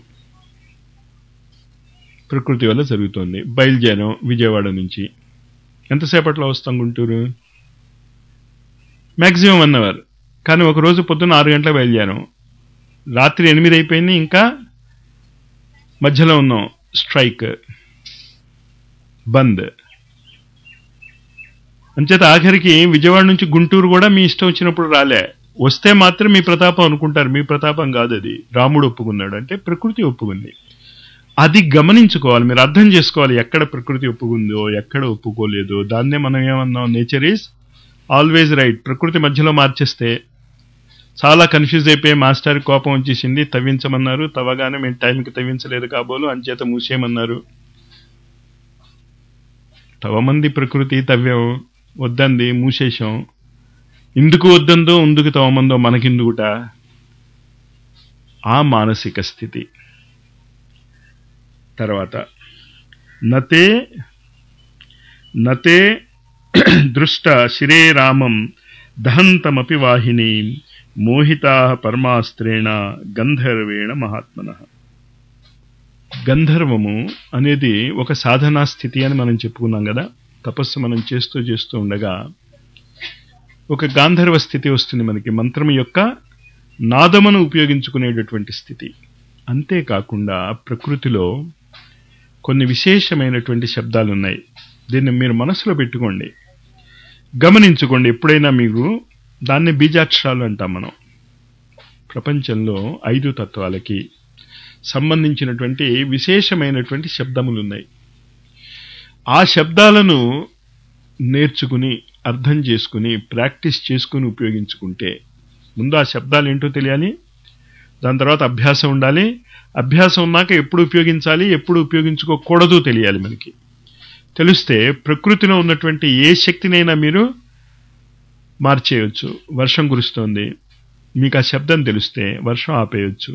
ప్రకృతి వల్ల జరుగుతోంది బయలుదేరాం విజయవాడ నుంచి ఎంతసేపట్లో వస్తాం గుంటూరు మ్యాక్సిమం వన్ అవర్ కానీ ఒక రోజు పొద్దున్న ఆరు గంటలకు బయలుదేరాం రాత్రి ఎనిమిది అయిపోయింది ఇంకా మధ్యలో ఉన్నాం స్ట్రైక్ బంద్ అంచేత ఆఖరికి విజయవాడ నుంచి గుంటూరు కూడా మీ ఇష్టం వచ్చినప్పుడు రాలే వస్తే మాత్రం మీ ప్రతాపం అనుకుంటారు మీ ప్రతాపం కాదు అది రాముడు ఒప్పుకున్నాడు అంటే ప్రకృతి ఒప్పుకుంది అది గమనించుకోవాలి మీరు అర్థం చేసుకోవాలి ఎక్కడ ప్రకృతి ఒప్పుకుందో ఎక్కడ ఒప్పుకోలేదో దాన్నే మనం ఏమన్నాం నేచర్ ఈజ్ ఆల్వేజ్ రైట్ ప్రకృతి మధ్యలో మార్చేస్తే చాలా కన్ఫ్యూజ్ అయిపోయి మాస్టర్ కోపం వచ్చేసింది తవ్వించమన్నారు తవ్వగానే మేము టైంకి తవ్వించలేదు కాబోలు అంచేత మూసేయమన్నారు తవమంది ప్రకృతి తవ్యం వద్దంది మూసేశాం ఇందుకు వద్దందో ఉందుకు తవమందో మనకిందుకుట ఆ మానసిక స్థితి తర్వాత నతే నతే దృష్ట శిరే రామం దహంతమపి వాహిని మోహితా పరమాస్త్రేణ గంధర్వేణ మహాత్మన గంధర్వము అనేది ఒక సాధనా స్థితి అని మనం చెప్పుకున్నాం కదా తపస్సు మనం చేస్తూ చేస్తూ ఉండగా ఒక గాంధర్వ స్థితి వస్తుంది మనకి మంత్రం యొక్క నాదమును ఉపయోగించుకునేటటువంటి స్థితి అంతేకాకుండా ప్రకృతిలో కొన్ని విశేషమైనటువంటి శబ్దాలు ఉన్నాయి దీన్ని మీరు మనసులో పెట్టుకోండి గమనించుకోండి ఎప్పుడైనా మీకు దాన్ని బీజాక్షరాలు అంటాం మనం ప్రపంచంలో ఐదు తత్వాలకి సంబంధించినటువంటి విశేషమైనటువంటి శబ్దములు ఉన్నాయి ఆ శబ్దాలను నేర్చుకుని అర్థం చేసుకుని ప్రాక్టీస్ చేసుకుని ఉపయోగించుకుంటే ముందు ఆ శబ్దాలు ఏంటో తెలియాలి దాని తర్వాత అభ్యాసం ఉండాలి అభ్యాసం ఉన్నాక ఎప్పుడు ఉపయోగించాలి ఎప్పుడు ఉపయోగించుకోకూడదు తెలియాలి మనకి తెలిస్తే ప్రకృతిలో ఉన్నటువంటి ఏ శక్తినైనా మీరు మార్చేయవచ్చు వర్షం కురుస్తోంది మీకు ఆ శబ్దం తెలిస్తే వర్షం ఆపేయచ్చు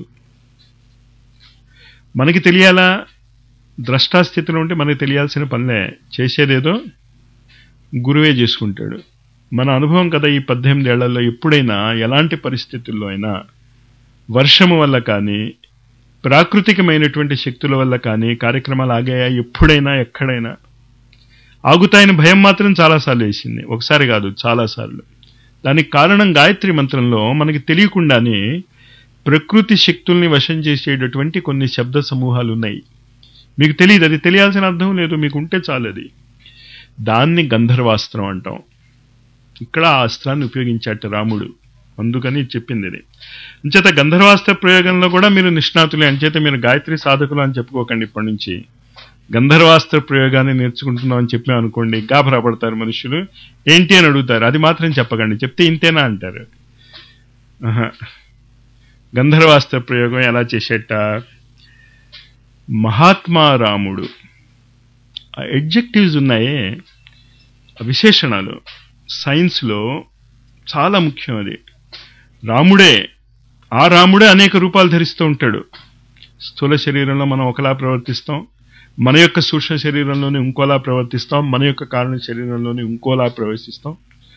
మనకి తెలియాలా ద్రష్టాస్థితిలో ఉంటే మనకి తెలియాల్సిన పనిలే చేసేదేదో గురువే చేసుకుంటాడు మన అనుభవం కదా ఈ పద్దెనిమిది ఏళ్లలో ఎప్పుడైనా ఎలాంటి పరిస్థితుల్లో అయినా వర్షము వల్ల కానీ ప్రాకృతికమైనటువంటి శక్తుల వల్ల కానీ కార్యక్రమాలు ఆగాయా ఎప్పుడైనా ఎక్కడైనా ఆగుతాయని భయం మాత్రం చాలాసార్లు వేసింది ఒకసారి కాదు చాలాసార్లు దానికి కారణం గాయత్రి మంత్రంలో మనకి తెలియకుండానే ప్రకృతి శక్తుల్ని వశం చేసేటటువంటి కొన్ని శబ్ద సమూహాలు ఉన్నాయి మీకు తెలియదు అది తెలియాల్సిన అర్థం లేదు మీకు ఉంటే చాలు అది దాన్ని గంధర్వాస్త్రం అంటాం ఇక్కడ ఆ అస్త్రాన్ని ఉపయోగించాట రాముడు అందుకని చెప్పింది ఇది అంచేత గంధర్వాస్త్ర ప్రయోగంలో కూడా మీరు నిష్ణాతులే అంచేత మీరు గాయత్రి సాధకులు అని చెప్పుకోకండి ఇప్పటి నుంచి గంధర్వాస్త్ర ప్రయోగాన్ని నేర్చుకుంటున్నాం అని చెప్పాం అనుకోండి గాభరా పడతారు మనుషులు ఏంటి అని అడుగుతారు అది మాత్రం చెప్పకండి చెప్తే ఇంతేనా అంటారు ఆహా. గంధర్వాస్త్ర ప్రయోగం ఎలా చేసేట మహాత్మా రాముడు ఆ ఎడ్జెక్టివ్స్ ఉన్నాయే ఆ విశేషణాలు సైన్స్లో చాలా ముఖ్యం అది రాముడే ఆ రాముడే అనేక రూపాలు ధరిస్తూ ఉంటాడు స్థూల శరీరంలో మనం ఒకలా ప్రవర్తిస్తాం మన యొక్క సూక్ష్మ శరీరంలోనే ఇంకోలా ప్రవర్తిస్తాం మన యొక్క కారణ శరీరంలోనే ఇంకోలా ప్రవేశిస్తాం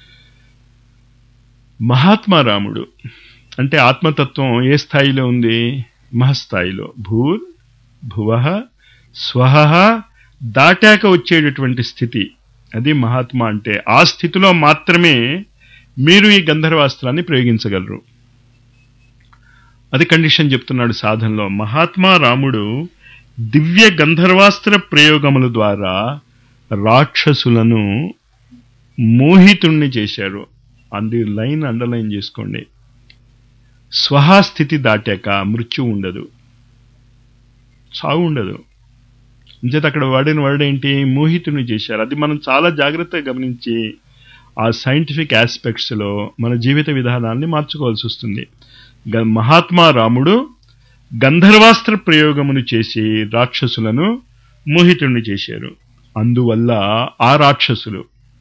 మహాత్మా రాముడు అంటే ఆత్మతత్వం ఏ స్థాయిలో ఉంది మహస్థాయిలో భూర్ భువ స్వహ దాటాక వచ్చేటటువంటి స్థితి అది మహాత్మా అంటే ఆ స్థితిలో మాత్రమే మీరు ఈ గంధర్వాస్త్రాన్ని ప్రయోగించగలరు అది కండిషన్ చెప్తున్నాడు సాధనలో మహాత్మా రాముడు దివ్య గంధర్వాస్త్ర ప్రయోగముల ద్వారా రాక్షసులను మోహితుణ్ణి చేశారు అంది లైన్ అండర్లైన్ చేసుకోండి స్వహాస్థితి దాటాక మృత్యు ఉండదు సాగు ఉండదు అంచేత అక్కడ వాడిన వర్డ్ ఏంటి మోహితుని చేశారు అది మనం చాలా జాగ్రత్తగా గమనించి ఆ సైంటిఫిక్ ఆస్పెక్ట్స్లో మన జీవిత విధానాన్ని మార్చుకోవాల్సి వస్తుంది గ- మహాత్మా రాముడు గంధర్వాస్త్ర ప్రయోగమును చేసి రాక్షసులను మోహితుణ్ణి చేశారు అందువల్ల ఆ రాక్షసులు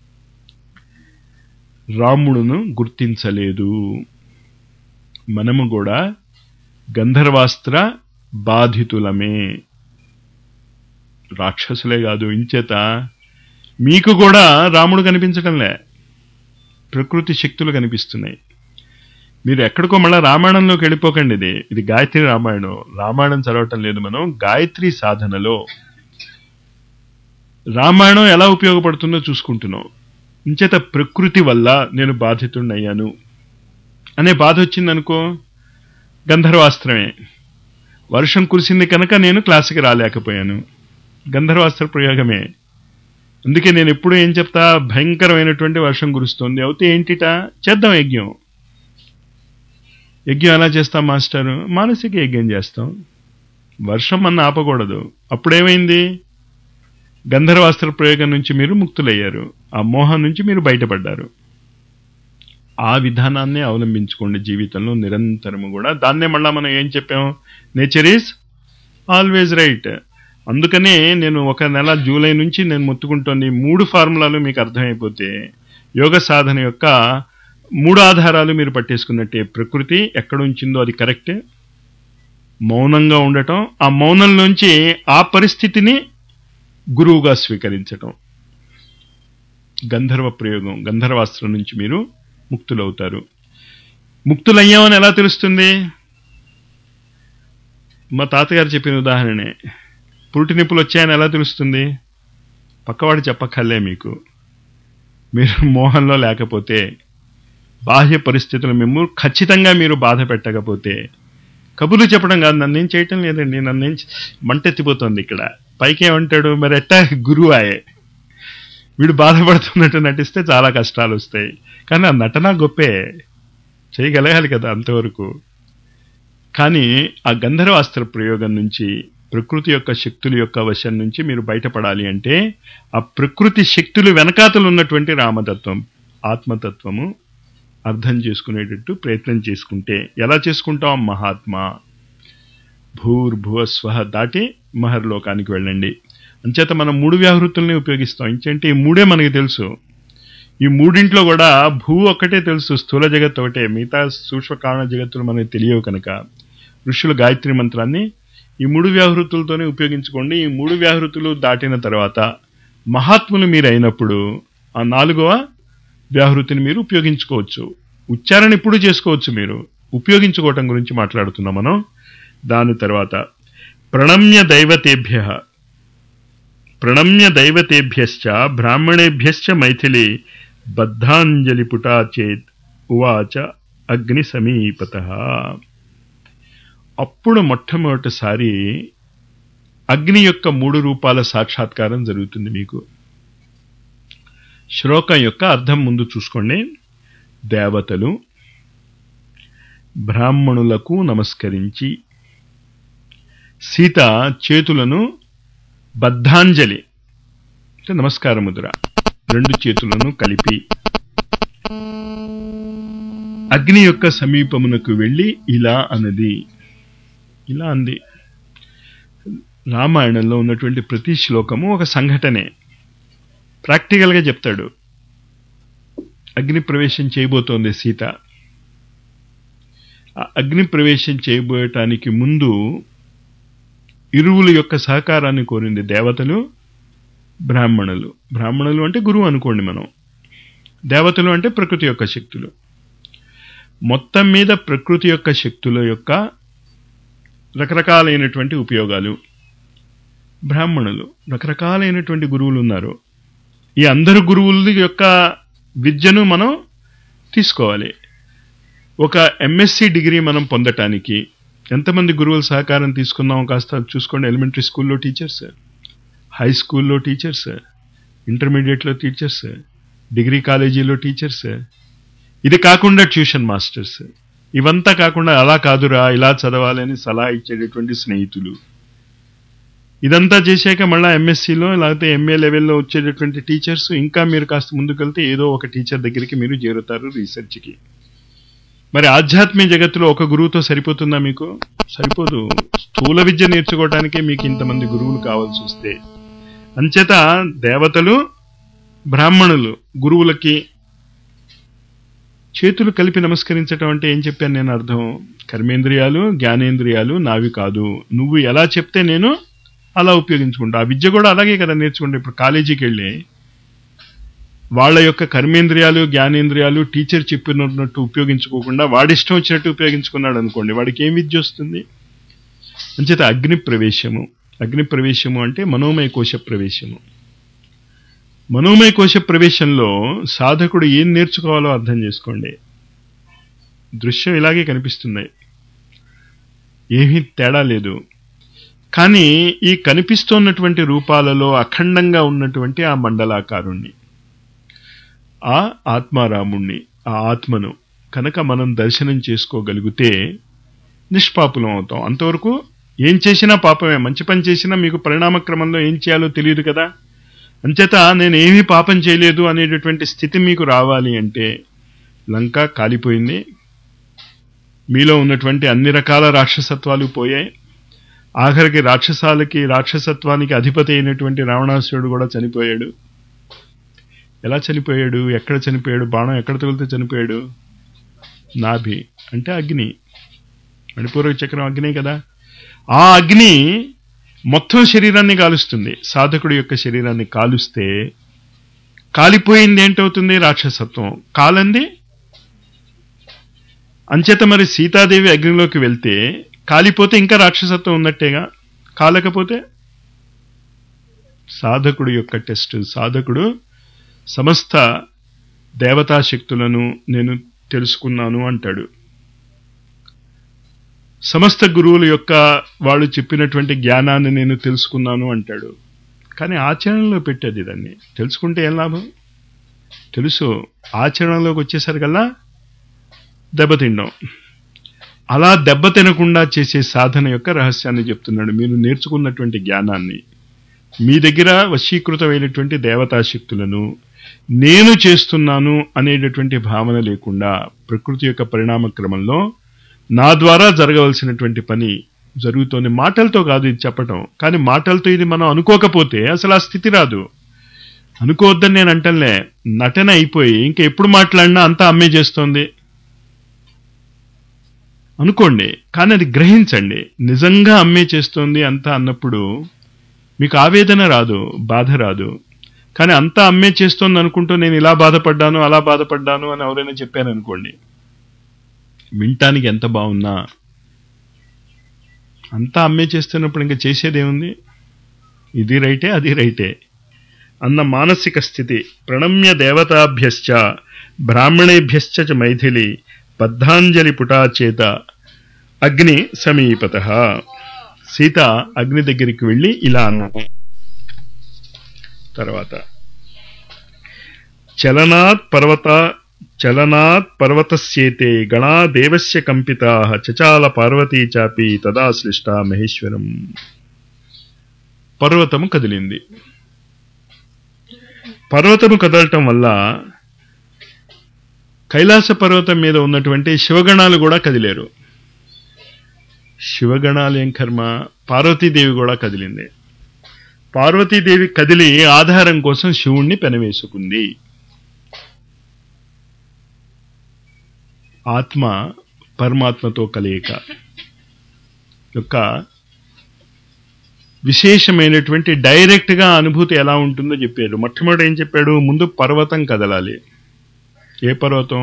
రాముడును గుర్తించలేదు మనము కూడా గంధర్వాస్త్ర బాధితులమే రాక్షసులే కాదు ఇంచేత మీకు కూడా రాముడు కనిపించడంలే ప్రకృతి శక్తులు కనిపిస్తున్నాయి మీరు ఎక్కడికో మళ్ళా రామాయణంలోకి వెళ్ళిపోకండి ఇది ఇది గాయత్రి రామాయణం రామాయణం చదవటం లేదు మనం గాయత్రి సాధనలో రామాయణం ఎలా ఉపయోగపడుతుందో చూసుకుంటున్నాం ఇంచేత ప్రకృతి వల్ల నేను బాధితుడినయ్యాను అనే బాధ వచ్చిందనుకో గంధర్వాస్త్రమే వర్షం కురిసింది కనుక నేను క్లాసుకి రాలేకపోయాను గంధర్వాస్త్ర ప్రయోగమే అందుకే నేను ఎప్పుడు ఏం చెప్తా భయంకరమైనటువంటి వర్షం కురుస్తుంది అవుతే ఏంటిట చేద్దాం యజ్ఞం యజ్ఞం ఎలా చేస్తాం మాస్టారు మానసిక యజ్ఞం చేస్తాం వర్షం మన ఆపకూడదు అప్పుడేమైంది గంధర్వాస్త్ర ప్రయోగం నుంచి మీరు ముక్తులయ్యారు ఆ మోహం నుంచి మీరు బయటపడ్డారు ఆ విధానాన్నే అవలంబించుకోండి జీవితంలో నిరంతరము కూడా దాన్నే మళ్ళా మనం ఏం చెప్పాం నేచర్ ఈజ్ ఆల్వేజ్ రైట్ అందుకనే నేను ఒక నెల జూలై నుంచి నేను మొత్తుకుంటోంది ఈ మూడు ఫార్ములాలు మీకు అర్థమైపోతే యోగ సాధన యొక్క మూడు ఆధారాలు మీరు పట్టేసుకున్నట్టే ప్రకృతి ఎక్కడ ఉంచిందో అది కరెక్ట్ మౌనంగా ఉండటం ఆ మౌనంలోంచి ఆ పరిస్థితిని గురువుగా స్వీకరించటం గంధర్వ ప్రయోగం గంధర్వాస్త్రం నుంచి మీరు ముక్తులవుతారు ముక్తులయ్యామని ఎలా తెలుస్తుంది మా తాతగారు చెప్పిన ఉదాహరణే పురుటి నిప్పులు వచ్చాయని ఎలా తెలుస్తుంది పక్కవాడు చెప్పక్కర్లే మీకు మీరు మోహంలో లేకపోతే బాహ్య పరిస్థితులు మేము ఖచ్చితంగా మీరు బాధ పెట్టకపోతే కబుర్లు చెప్పడం కాదు నన్నేం చేయటం లేదండి నన్నేం చే- మంటెత్తిపోతుంది ఇక్కడ పైకి ఏమంటాడు మరి ఎట్టా గురువు ఆయే వీడు బాధపడుతున్నట్టు నటిస్తే చాలా కష్టాలు వస్తాయి కానీ ఆ నటన గొప్పే చేయగలగాలి కదా అంతవరకు కానీ ఆ గంధర్వాస్త్ర ప్రయోగం నుంచి ప్రకృతి యొక్క శక్తుల యొక్క వశం నుంచి మీరు బయటపడాలి అంటే ఆ ప్రకృతి శక్తులు వెనకాతలు ఉన్నటువంటి రామతత్వం ఆత్మతత్వము అర్థం చేసుకునేటట్టు ప్రయత్నం చేసుకుంటే ఎలా చేసుకుంటాం మహాత్మా భూర్భువ స్వహ దాటి మహర్లోకానికి వెళ్ళండి అంచేత మనం మూడు వ్యాహృతుల్ని ఉపయోగిస్తాం ఇంకేంటి ఈ మూడే మనకి తెలుసు ఈ మూడింట్లో కూడా భూ ఒక్కటే తెలుసు స్థూల జగత్ ఒకటే మిగతా సూక్ష్మ కారణ జగత్తులు మనకి తెలియవు కనుక ఋషులు గాయత్రి మంత్రాన్ని ఈ మూడు వ్యాహృతులతోనే ఉపయోగించుకోండి ఈ మూడు వ్యాహృతులు దాటిన తర్వాత మహాత్ములు మీరు అయినప్పుడు ఆ నాలుగవ వ్యాహృతిని మీరు ఉపయోగించుకోవచ్చు ఉచ్చారణ ఇప్పుడు చేసుకోవచ్చు మీరు ఉపయోగించుకోవటం గురించి మాట్లాడుతున్నాం మనం దాని తర్వాత ప్రణమ్య దైవతేభ్య ప్రణమ్య దైవతేభ్యశ్చ బ్రాహ్మణేభ్యశ్చ మైథిలి బద్ధాంజలి పుటా చేత్ ఉవాచ అగ్ని సమీపత అప్పుడు మొట్టమొదటిసారి అగ్ని యొక్క మూడు రూపాల సాక్షాత్కారం జరుగుతుంది మీకు శ్లోకం యొక్క అర్థం ముందు చూసుకోండి దేవతలు బ్రాహ్మణులకు నమస్కరించి సీత చేతులను బద్ధాంజలి అంటే నమస్కార ముద్ర రెండు చేతులను కలిపి అగ్ని యొక్క సమీపమునకు వెళ్ళి ఇలా అన్నది ఇలా అంది రామాయణంలో ఉన్నటువంటి ప్రతి శ్లోకము ఒక సంఘటనే ప్రాక్టికల్గా చెప్తాడు అగ్ని ప్రవేశం చేయబోతోంది సీత ఆ అగ్ని ప్రవేశం చేయబోయటానికి ముందు ఇరువుల యొక్క సహకారాన్ని కోరింది దేవతలు బ్రాహ్మణులు బ్రాహ్మణులు అంటే గురువు అనుకోండి మనం దేవతలు అంటే ప్రకృతి యొక్క శక్తులు మొత్తం మీద ప్రకృతి యొక్క శక్తుల యొక్క రకరకాలైనటువంటి ఉపయోగాలు బ్రాహ్మణులు రకరకాలైనటువంటి గురువులు ఉన్నారు ఈ అందరు గురువుల యొక్క విద్యను మనం తీసుకోవాలి ఒక ఎంఎస్సి డిగ్రీ మనం పొందటానికి ఎంతమంది గురువుల సహకారం తీసుకున్నాం కాస్త చూసుకోండి ఎలిమెంటరీ స్కూల్లో టీచర్స్ హై స్కూల్లో టీచర్స్ ఇంటర్మీడియట్లో టీచర్స్ డిగ్రీ కాలేజీలో టీచర్స్ ఇది కాకుండా ట్యూషన్ మాస్టర్స్ ఇవంతా కాకుండా అలా కాదురా ఇలా చదవాలి అని సలహా ఇచ్చేటటువంటి స్నేహితులు ఇదంతా చేశాక మళ్ళీ ఎంఎస్సీలో లేకపోతే ఎంఏ లెవెల్లో వచ్చేటటువంటి టీచర్స్ ఇంకా మీరు కాస్త ముందుకెళ్తే ఏదో ఒక టీచర్ దగ్గరికి మీరు చేరుతారు రీసెర్చ్కి మరి ఆధ్యాత్మిక జగత్తులో ఒక గురువుతో సరిపోతుందా మీకు సరిపోదు స్థూల విద్య నేర్చుకోవటానికే మీకు ఇంతమంది గురువులు కావాల్సి వస్తే అంచేత దేవతలు బ్రాహ్మణులు గురువులకి చేతులు కలిపి నమస్కరించటం అంటే ఏం చెప్పాను నేను అర్థం కర్మేంద్రియాలు జ్ఞానేంద్రియాలు నావి కాదు నువ్వు ఎలా చెప్తే నేను అలా ఉపయోగించుకుంటా ఆ విద్య కూడా అలాగే కదా నేర్చుకుంటా ఇప్పుడు కాలేజీకి వెళ్ళి వాళ్ళ యొక్క కర్మేంద్రియాలు జ్ఞానేంద్రియాలు టీచర్ చెప్పినట్టు ఉపయోగించుకోకుండా వాడిష్టం వచ్చినట్టు ఉపయోగించుకున్నాడు అనుకోండి వాడికి ఏం విద్య వస్తుంది అంచేత అగ్ని ప్రవేశము అగ్ని ప్రవేశము అంటే మనోమయ కోశ ప్రవేశము మనోమయ కోశ ప్రవేశంలో సాధకుడు ఏం నేర్చుకోవాలో అర్థం చేసుకోండి దృశ్యం ఇలాగే కనిపిస్తున్నాయి ఏమీ తేడా లేదు కానీ ఈ కనిపిస్తున్నటువంటి రూపాలలో అఖండంగా ఉన్నటువంటి ఆ మండలాకారుణ్ణి ఆ ఆత్మారాముణ్ణి ఆ ఆత్మను కనుక మనం దర్శనం చేసుకోగలిగితే నిష్పాపులం అవుతాం అంతవరకు ఏం చేసినా పాపమే మంచి పని చేసినా మీకు పరిణామ క్రమంలో ఏం చేయాలో తెలియదు కదా అంచేత నేను ఏమీ పాపం చేయలేదు అనేటటువంటి స్థితి మీకు రావాలి అంటే లంక కాలిపోయింది మీలో ఉన్నటువంటి అన్ని రకాల రాక్షసత్వాలు పోయాయి ఆఖరికి రాక్షసాలకి రాక్షసత్వానికి అధిపతి అయినటువంటి రావణాసురుడు కూడా చనిపోయాడు ఎలా చనిపోయాడు ఎక్కడ చనిపోయాడు బాణం ఎక్కడ తగిలితే చనిపోయాడు నాభి అంటే అగ్ని మణిపూర్వక చక్రం అగ్నే కదా ఆ అగ్ని మొత్తం శరీరాన్ని కాలుస్తుంది సాధకుడి యొక్క శరీరాన్ని కాలుస్తే కాలిపోయింది ఏంటవుతుంది రాక్షసత్వం కాలంది అంచేత మరి సీతాదేవి అగ్నిలోకి వెళ్తే కాలిపోతే ఇంకా రాక్షసత్వం ఉన్నట్టేగా కాలకపోతే సాధకుడు యొక్క టెస్ట్ సాధకుడు సమస్త దేవతా శక్తులను నేను తెలుసుకున్నాను అంటాడు సమస్త గురువుల యొక్క వాళ్ళు చెప్పినటువంటి జ్ఞానాన్ని నేను తెలుసుకున్నాను అంటాడు కానీ ఆచరణలో పెట్టేది దాన్ని తెలుసుకుంటే ఏం లాభం తెలుసు ఆచరణలోకి వచ్చేసరికల్లా దెబ్బతిండం అలా దెబ్బ తినకుండా చేసే సాధన యొక్క రహస్యాన్ని చెప్తున్నాడు మీరు నేర్చుకున్నటువంటి జ్ఞానాన్ని మీ దగ్గర వశీకృతమైనటువంటి దేవతాశక్తులను నేను చేస్తున్నాను అనేటటువంటి భావన లేకుండా ప్రకృతి యొక్క పరిణామ క్రమంలో నా ద్వారా జరగవలసినటువంటి పని జరుగుతోంది మాటలతో కాదు ఇది చెప్పటం కానీ మాటలతో ఇది మనం అనుకోకపోతే అసలు ఆ స్థితి రాదు అనుకోవద్దని నేను అంటలే నటన అయిపోయి ఇంకా ఎప్పుడు మాట్లాడినా అంతా అమ్మే చేస్తోంది అనుకోండి కానీ అది గ్రహించండి నిజంగా అమ్మే చేస్తోంది అంతా అన్నప్పుడు మీకు ఆవేదన రాదు బాధ రాదు కానీ అంతా అమ్మే చేస్తోంది అనుకుంటూ నేను ఇలా బాధపడ్డాను అలా బాధపడ్డాను అని ఎవరైనా చెప్పాను అనుకోండి వినటానికి ఎంత బాగున్నా అంతా అమ్మే చేస్తున్నప్పుడు ఇంకా చేసేదేముంది ఇది రైటే అది రైటే అన్న మానసిక స్థితి ప్రణమ్య దేవతాభ్యశ్చ బ్రాహ్మణేభ్యశ్చ చ మైథిలి బద్ధాంజలి పుటాచేత అగ్ని సమీపత సీత అగ్ని దగ్గరికి వెళ్ళి ఇలా అన్నది తర్వాత చలనాత్ పర్వత చలనాత్ పర్వతస్యేతే గణా దేవస్య కంపితా చచాల పార్వతీ చాపి తదా సృష్ట మహేశ్వరం పర్వతము కదిలింది పర్వతము కదలటం వల్ల కైలాస పర్వతం మీద ఉన్నటువంటి శివగణాలు కూడా కదిలేరు శివగణాలు ఏం కర్మ పార్వతీదేవి కూడా కదిలింది పార్వతీదేవి కదిలి ఆధారం కోసం శివుణ్ణి పెనవేసుకుంది ఆత్మ పరమాత్మతో కలయిక యొక్క విశేషమైనటువంటి డైరెక్ట్ గా అనుభూతి ఎలా ఉంటుందో చెప్పాడు మొట్టమొదటి ఏం చెప్పాడు ముందు పర్వతం కదలాలి ఏ పర్వతం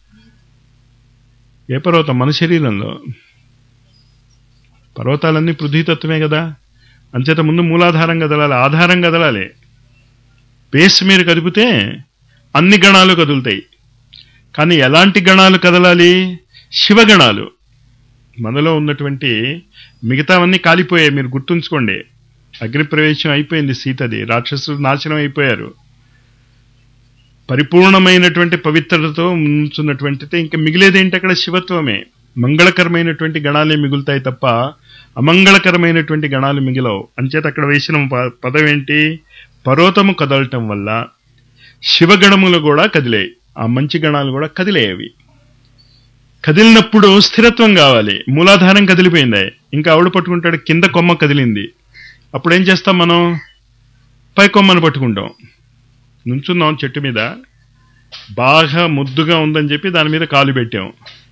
ఏ పర్వతం మన శరీరంలో పర్వతాలన్నీ పృథ్వీతత్వమే కదా అంచేత ముందు మూలాధారం కదలాలి ఆధారం కదలాలి బేస్ మీరు కదిపితే అన్ని గణాలు కదులుతాయి కానీ ఎలాంటి గణాలు కదలాలి శివగణాలు మనలో ఉన్నటువంటి మిగతావన్నీ కాలిపోయాయి మీరు గుర్తుంచుకోండి అగ్ని ప్రవేశం అయిపోయింది సీతది రాక్షసులు నాశనం అయిపోయారు పరిపూర్ణమైనటువంటి పవిత్రతతో ఉంచున్నటువంటిది ఇంకా మిగిలేదేంటి అక్కడ శివత్వమే మంగళకరమైనటువంటి గణాలే మిగులుతాయి తప్ప అమంగళకరమైనటువంటి గణాలు మిగిలవు అంచేత అక్కడ వేసిన ప- పదం ఏంటి పర్వతము కదలటం వల్ల శివగణములు కూడా కదిలాయి ఆ మంచి గణాలు కూడా కదిలాయి అవి కదిలినప్పుడు స్థిరత్వం కావాలి మూలాధారం కదిలిపోయింది ఇంకా ఆవిడ పట్టుకుంటాడు కింద కొమ్మ కదిలింది అప్పుడు ఏం చేస్తాం మనం పై కొమ్మను పట్టుకుంటాం నుంచున్నాం చెట్టు మీద బాగా ముద్దుగా ఉందని చెప్పి దాని మీద కాలు పెట్టాం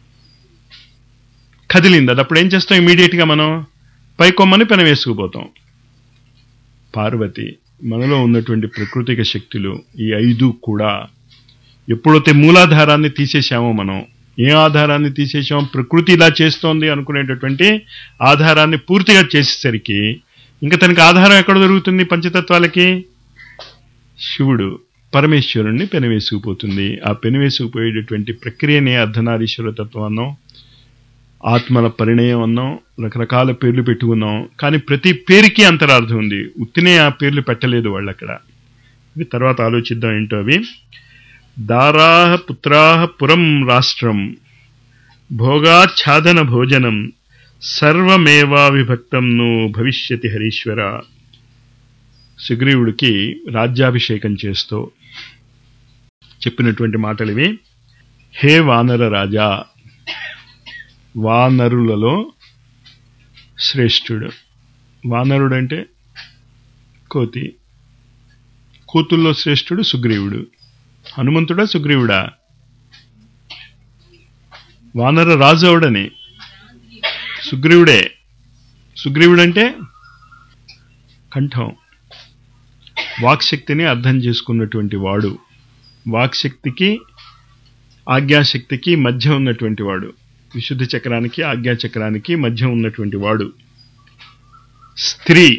కదిలింది అది అప్పుడు ఏం చేస్తాం ఇమీడియట్ గా మనం పై కొమ్మని పెనవేసుకుపోతాం పార్వతి మనలో ఉన్నటువంటి ప్రకృతిక శక్తులు ఈ ఐదు కూడా ఎప్పుడైతే మూలాధారాన్ని తీసేశామో మనం ఏ ఆధారాన్ని తీసేసాం ప్రకృతి ఇలా చేస్తోంది అనుకునేటటువంటి ఆధారాన్ని పూర్తిగా చేసేసరికి ఇంకా తనకి ఆధారం ఎక్కడ దొరుకుతుంది పంచతత్వాలకి శివుడు పరమేశ్వరుణ్ణి పెనవేసుకుపోతుంది ఆ పెనవేసుకుపోయేటటువంటి ప్రక్రియనే అర్ధనారీశ్వర తత్వం అన్నాం ఆత్మల పరిణయం అన్నాం రకరకాల పేర్లు పెట్టుకున్నాం కానీ ప్రతి పేరుకి అంతరార్థం ఉంది ఉత్తినే ఆ పేర్లు పెట్టలేదు వాళ్ళు అక్కడ ఇది తర్వాత ఆలోచిద్దాం ఏంటో అవి దారాహ పుత్రాహ పురం రాష్ట్రం భోగాచ్ఛాదన భోజనం సర్వమేవా విభక్తం ను భవిష్యతి హరీశ్వర సుగ్రీవుడికి రాజ్యాభిషేకం చేస్తూ చెప్పినటువంటి మాటలు ఇవి హే వానర రాజా వానరులలో శ్రేష్ఠుడు వానరుడు అంటే కోతి కోతుల్లో శ్రేష్ఠుడు సుగ్రీవుడు హనుమంతుడా సుగ్రీవుడా వానర రాజు అవడని సుగ్రీవుడే సుగ్రీవుడంటే కంఠం వాక్శక్తిని అర్థం చేసుకున్నటువంటి వాడు వాక్శక్తికి ఆజ్ఞాశక్తికి మధ్య ఉన్నటువంటి వాడు విశుద్ధ చక్రానికి ఆజ్ఞా చక్రానికి మధ్య ఉన్నటువంటి వాడు స్త్రీ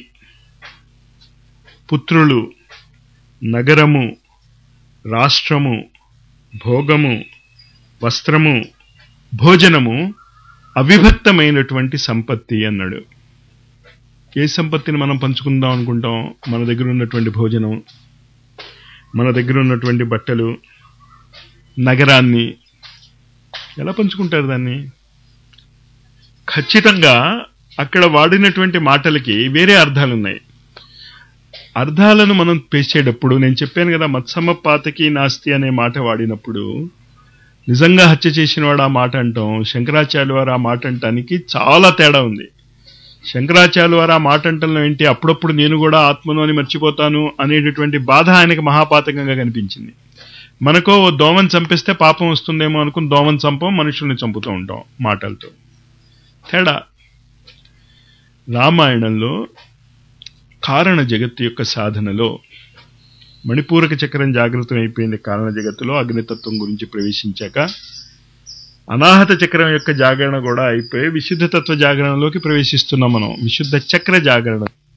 పుత్రులు నగరము రాష్ట్రము భోగము వస్త్రము భోజనము అవిభక్తమైనటువంటి సంపత్తి అన్నాడు ఏ సంపత్తిని మనం పంచుకుందాం అనుకుంటాం మన దగ్గర ఉన్నటువంటి భోజనం మన దగ్గర ఉన్నటువంటి బట్టలు నగరాన్ని ఎలా పంచుకుంటారు దాన్ని ఖచ్చితంగా అక్కడ వాడినటువంటి మాటలకి వేరే అర్థాలు ఉన్నాయి అర్థాలను మనం పేసేటప్పుడు నేను చెప్పాను కదా మత్సమ పాతకి నాస్తి అనే మాట వాడినప్పుడు నిజంగా హత్య చేసిన వాడు ఆ మాట అంటాం శంకరాచార్య వారు ఆ మాట అంటానికి చాలా తేడా ఉంది శంకరాచార్య వారు ఆ మాట అంటంలో ఏంటి అప్పుడప్పుడు నేను కూడా ఆత్మను అని మర్చిపోతాను అనేటటువంటి బాధ ఆయనకి మహాపాతకంగా కనిపించింది మనకో ఓ దోమని చంపేస్తే పాపం వస్తుందేమో అనుకుని దోమని చంపం మనుషుల్ని చంపుతూ ఉంటాం మాటలతో తేడా రామాయణంలో కారణ జగత్తు యొక్క సాధనలో మణిపూరక చక్రం జాగృతం అయిపోయింది కారణ జగత్తులో అగ్నితత్వం గురించి ప్రవేశించాక అనాహత చక్రం యొక్క జాగరణ కూడా అయిపోయి విశుద్ధ తత్వ జాగరణలోకి ప్రవేశిస్తున్నాం మనం విశుద్ధ చక్ర జాగరణ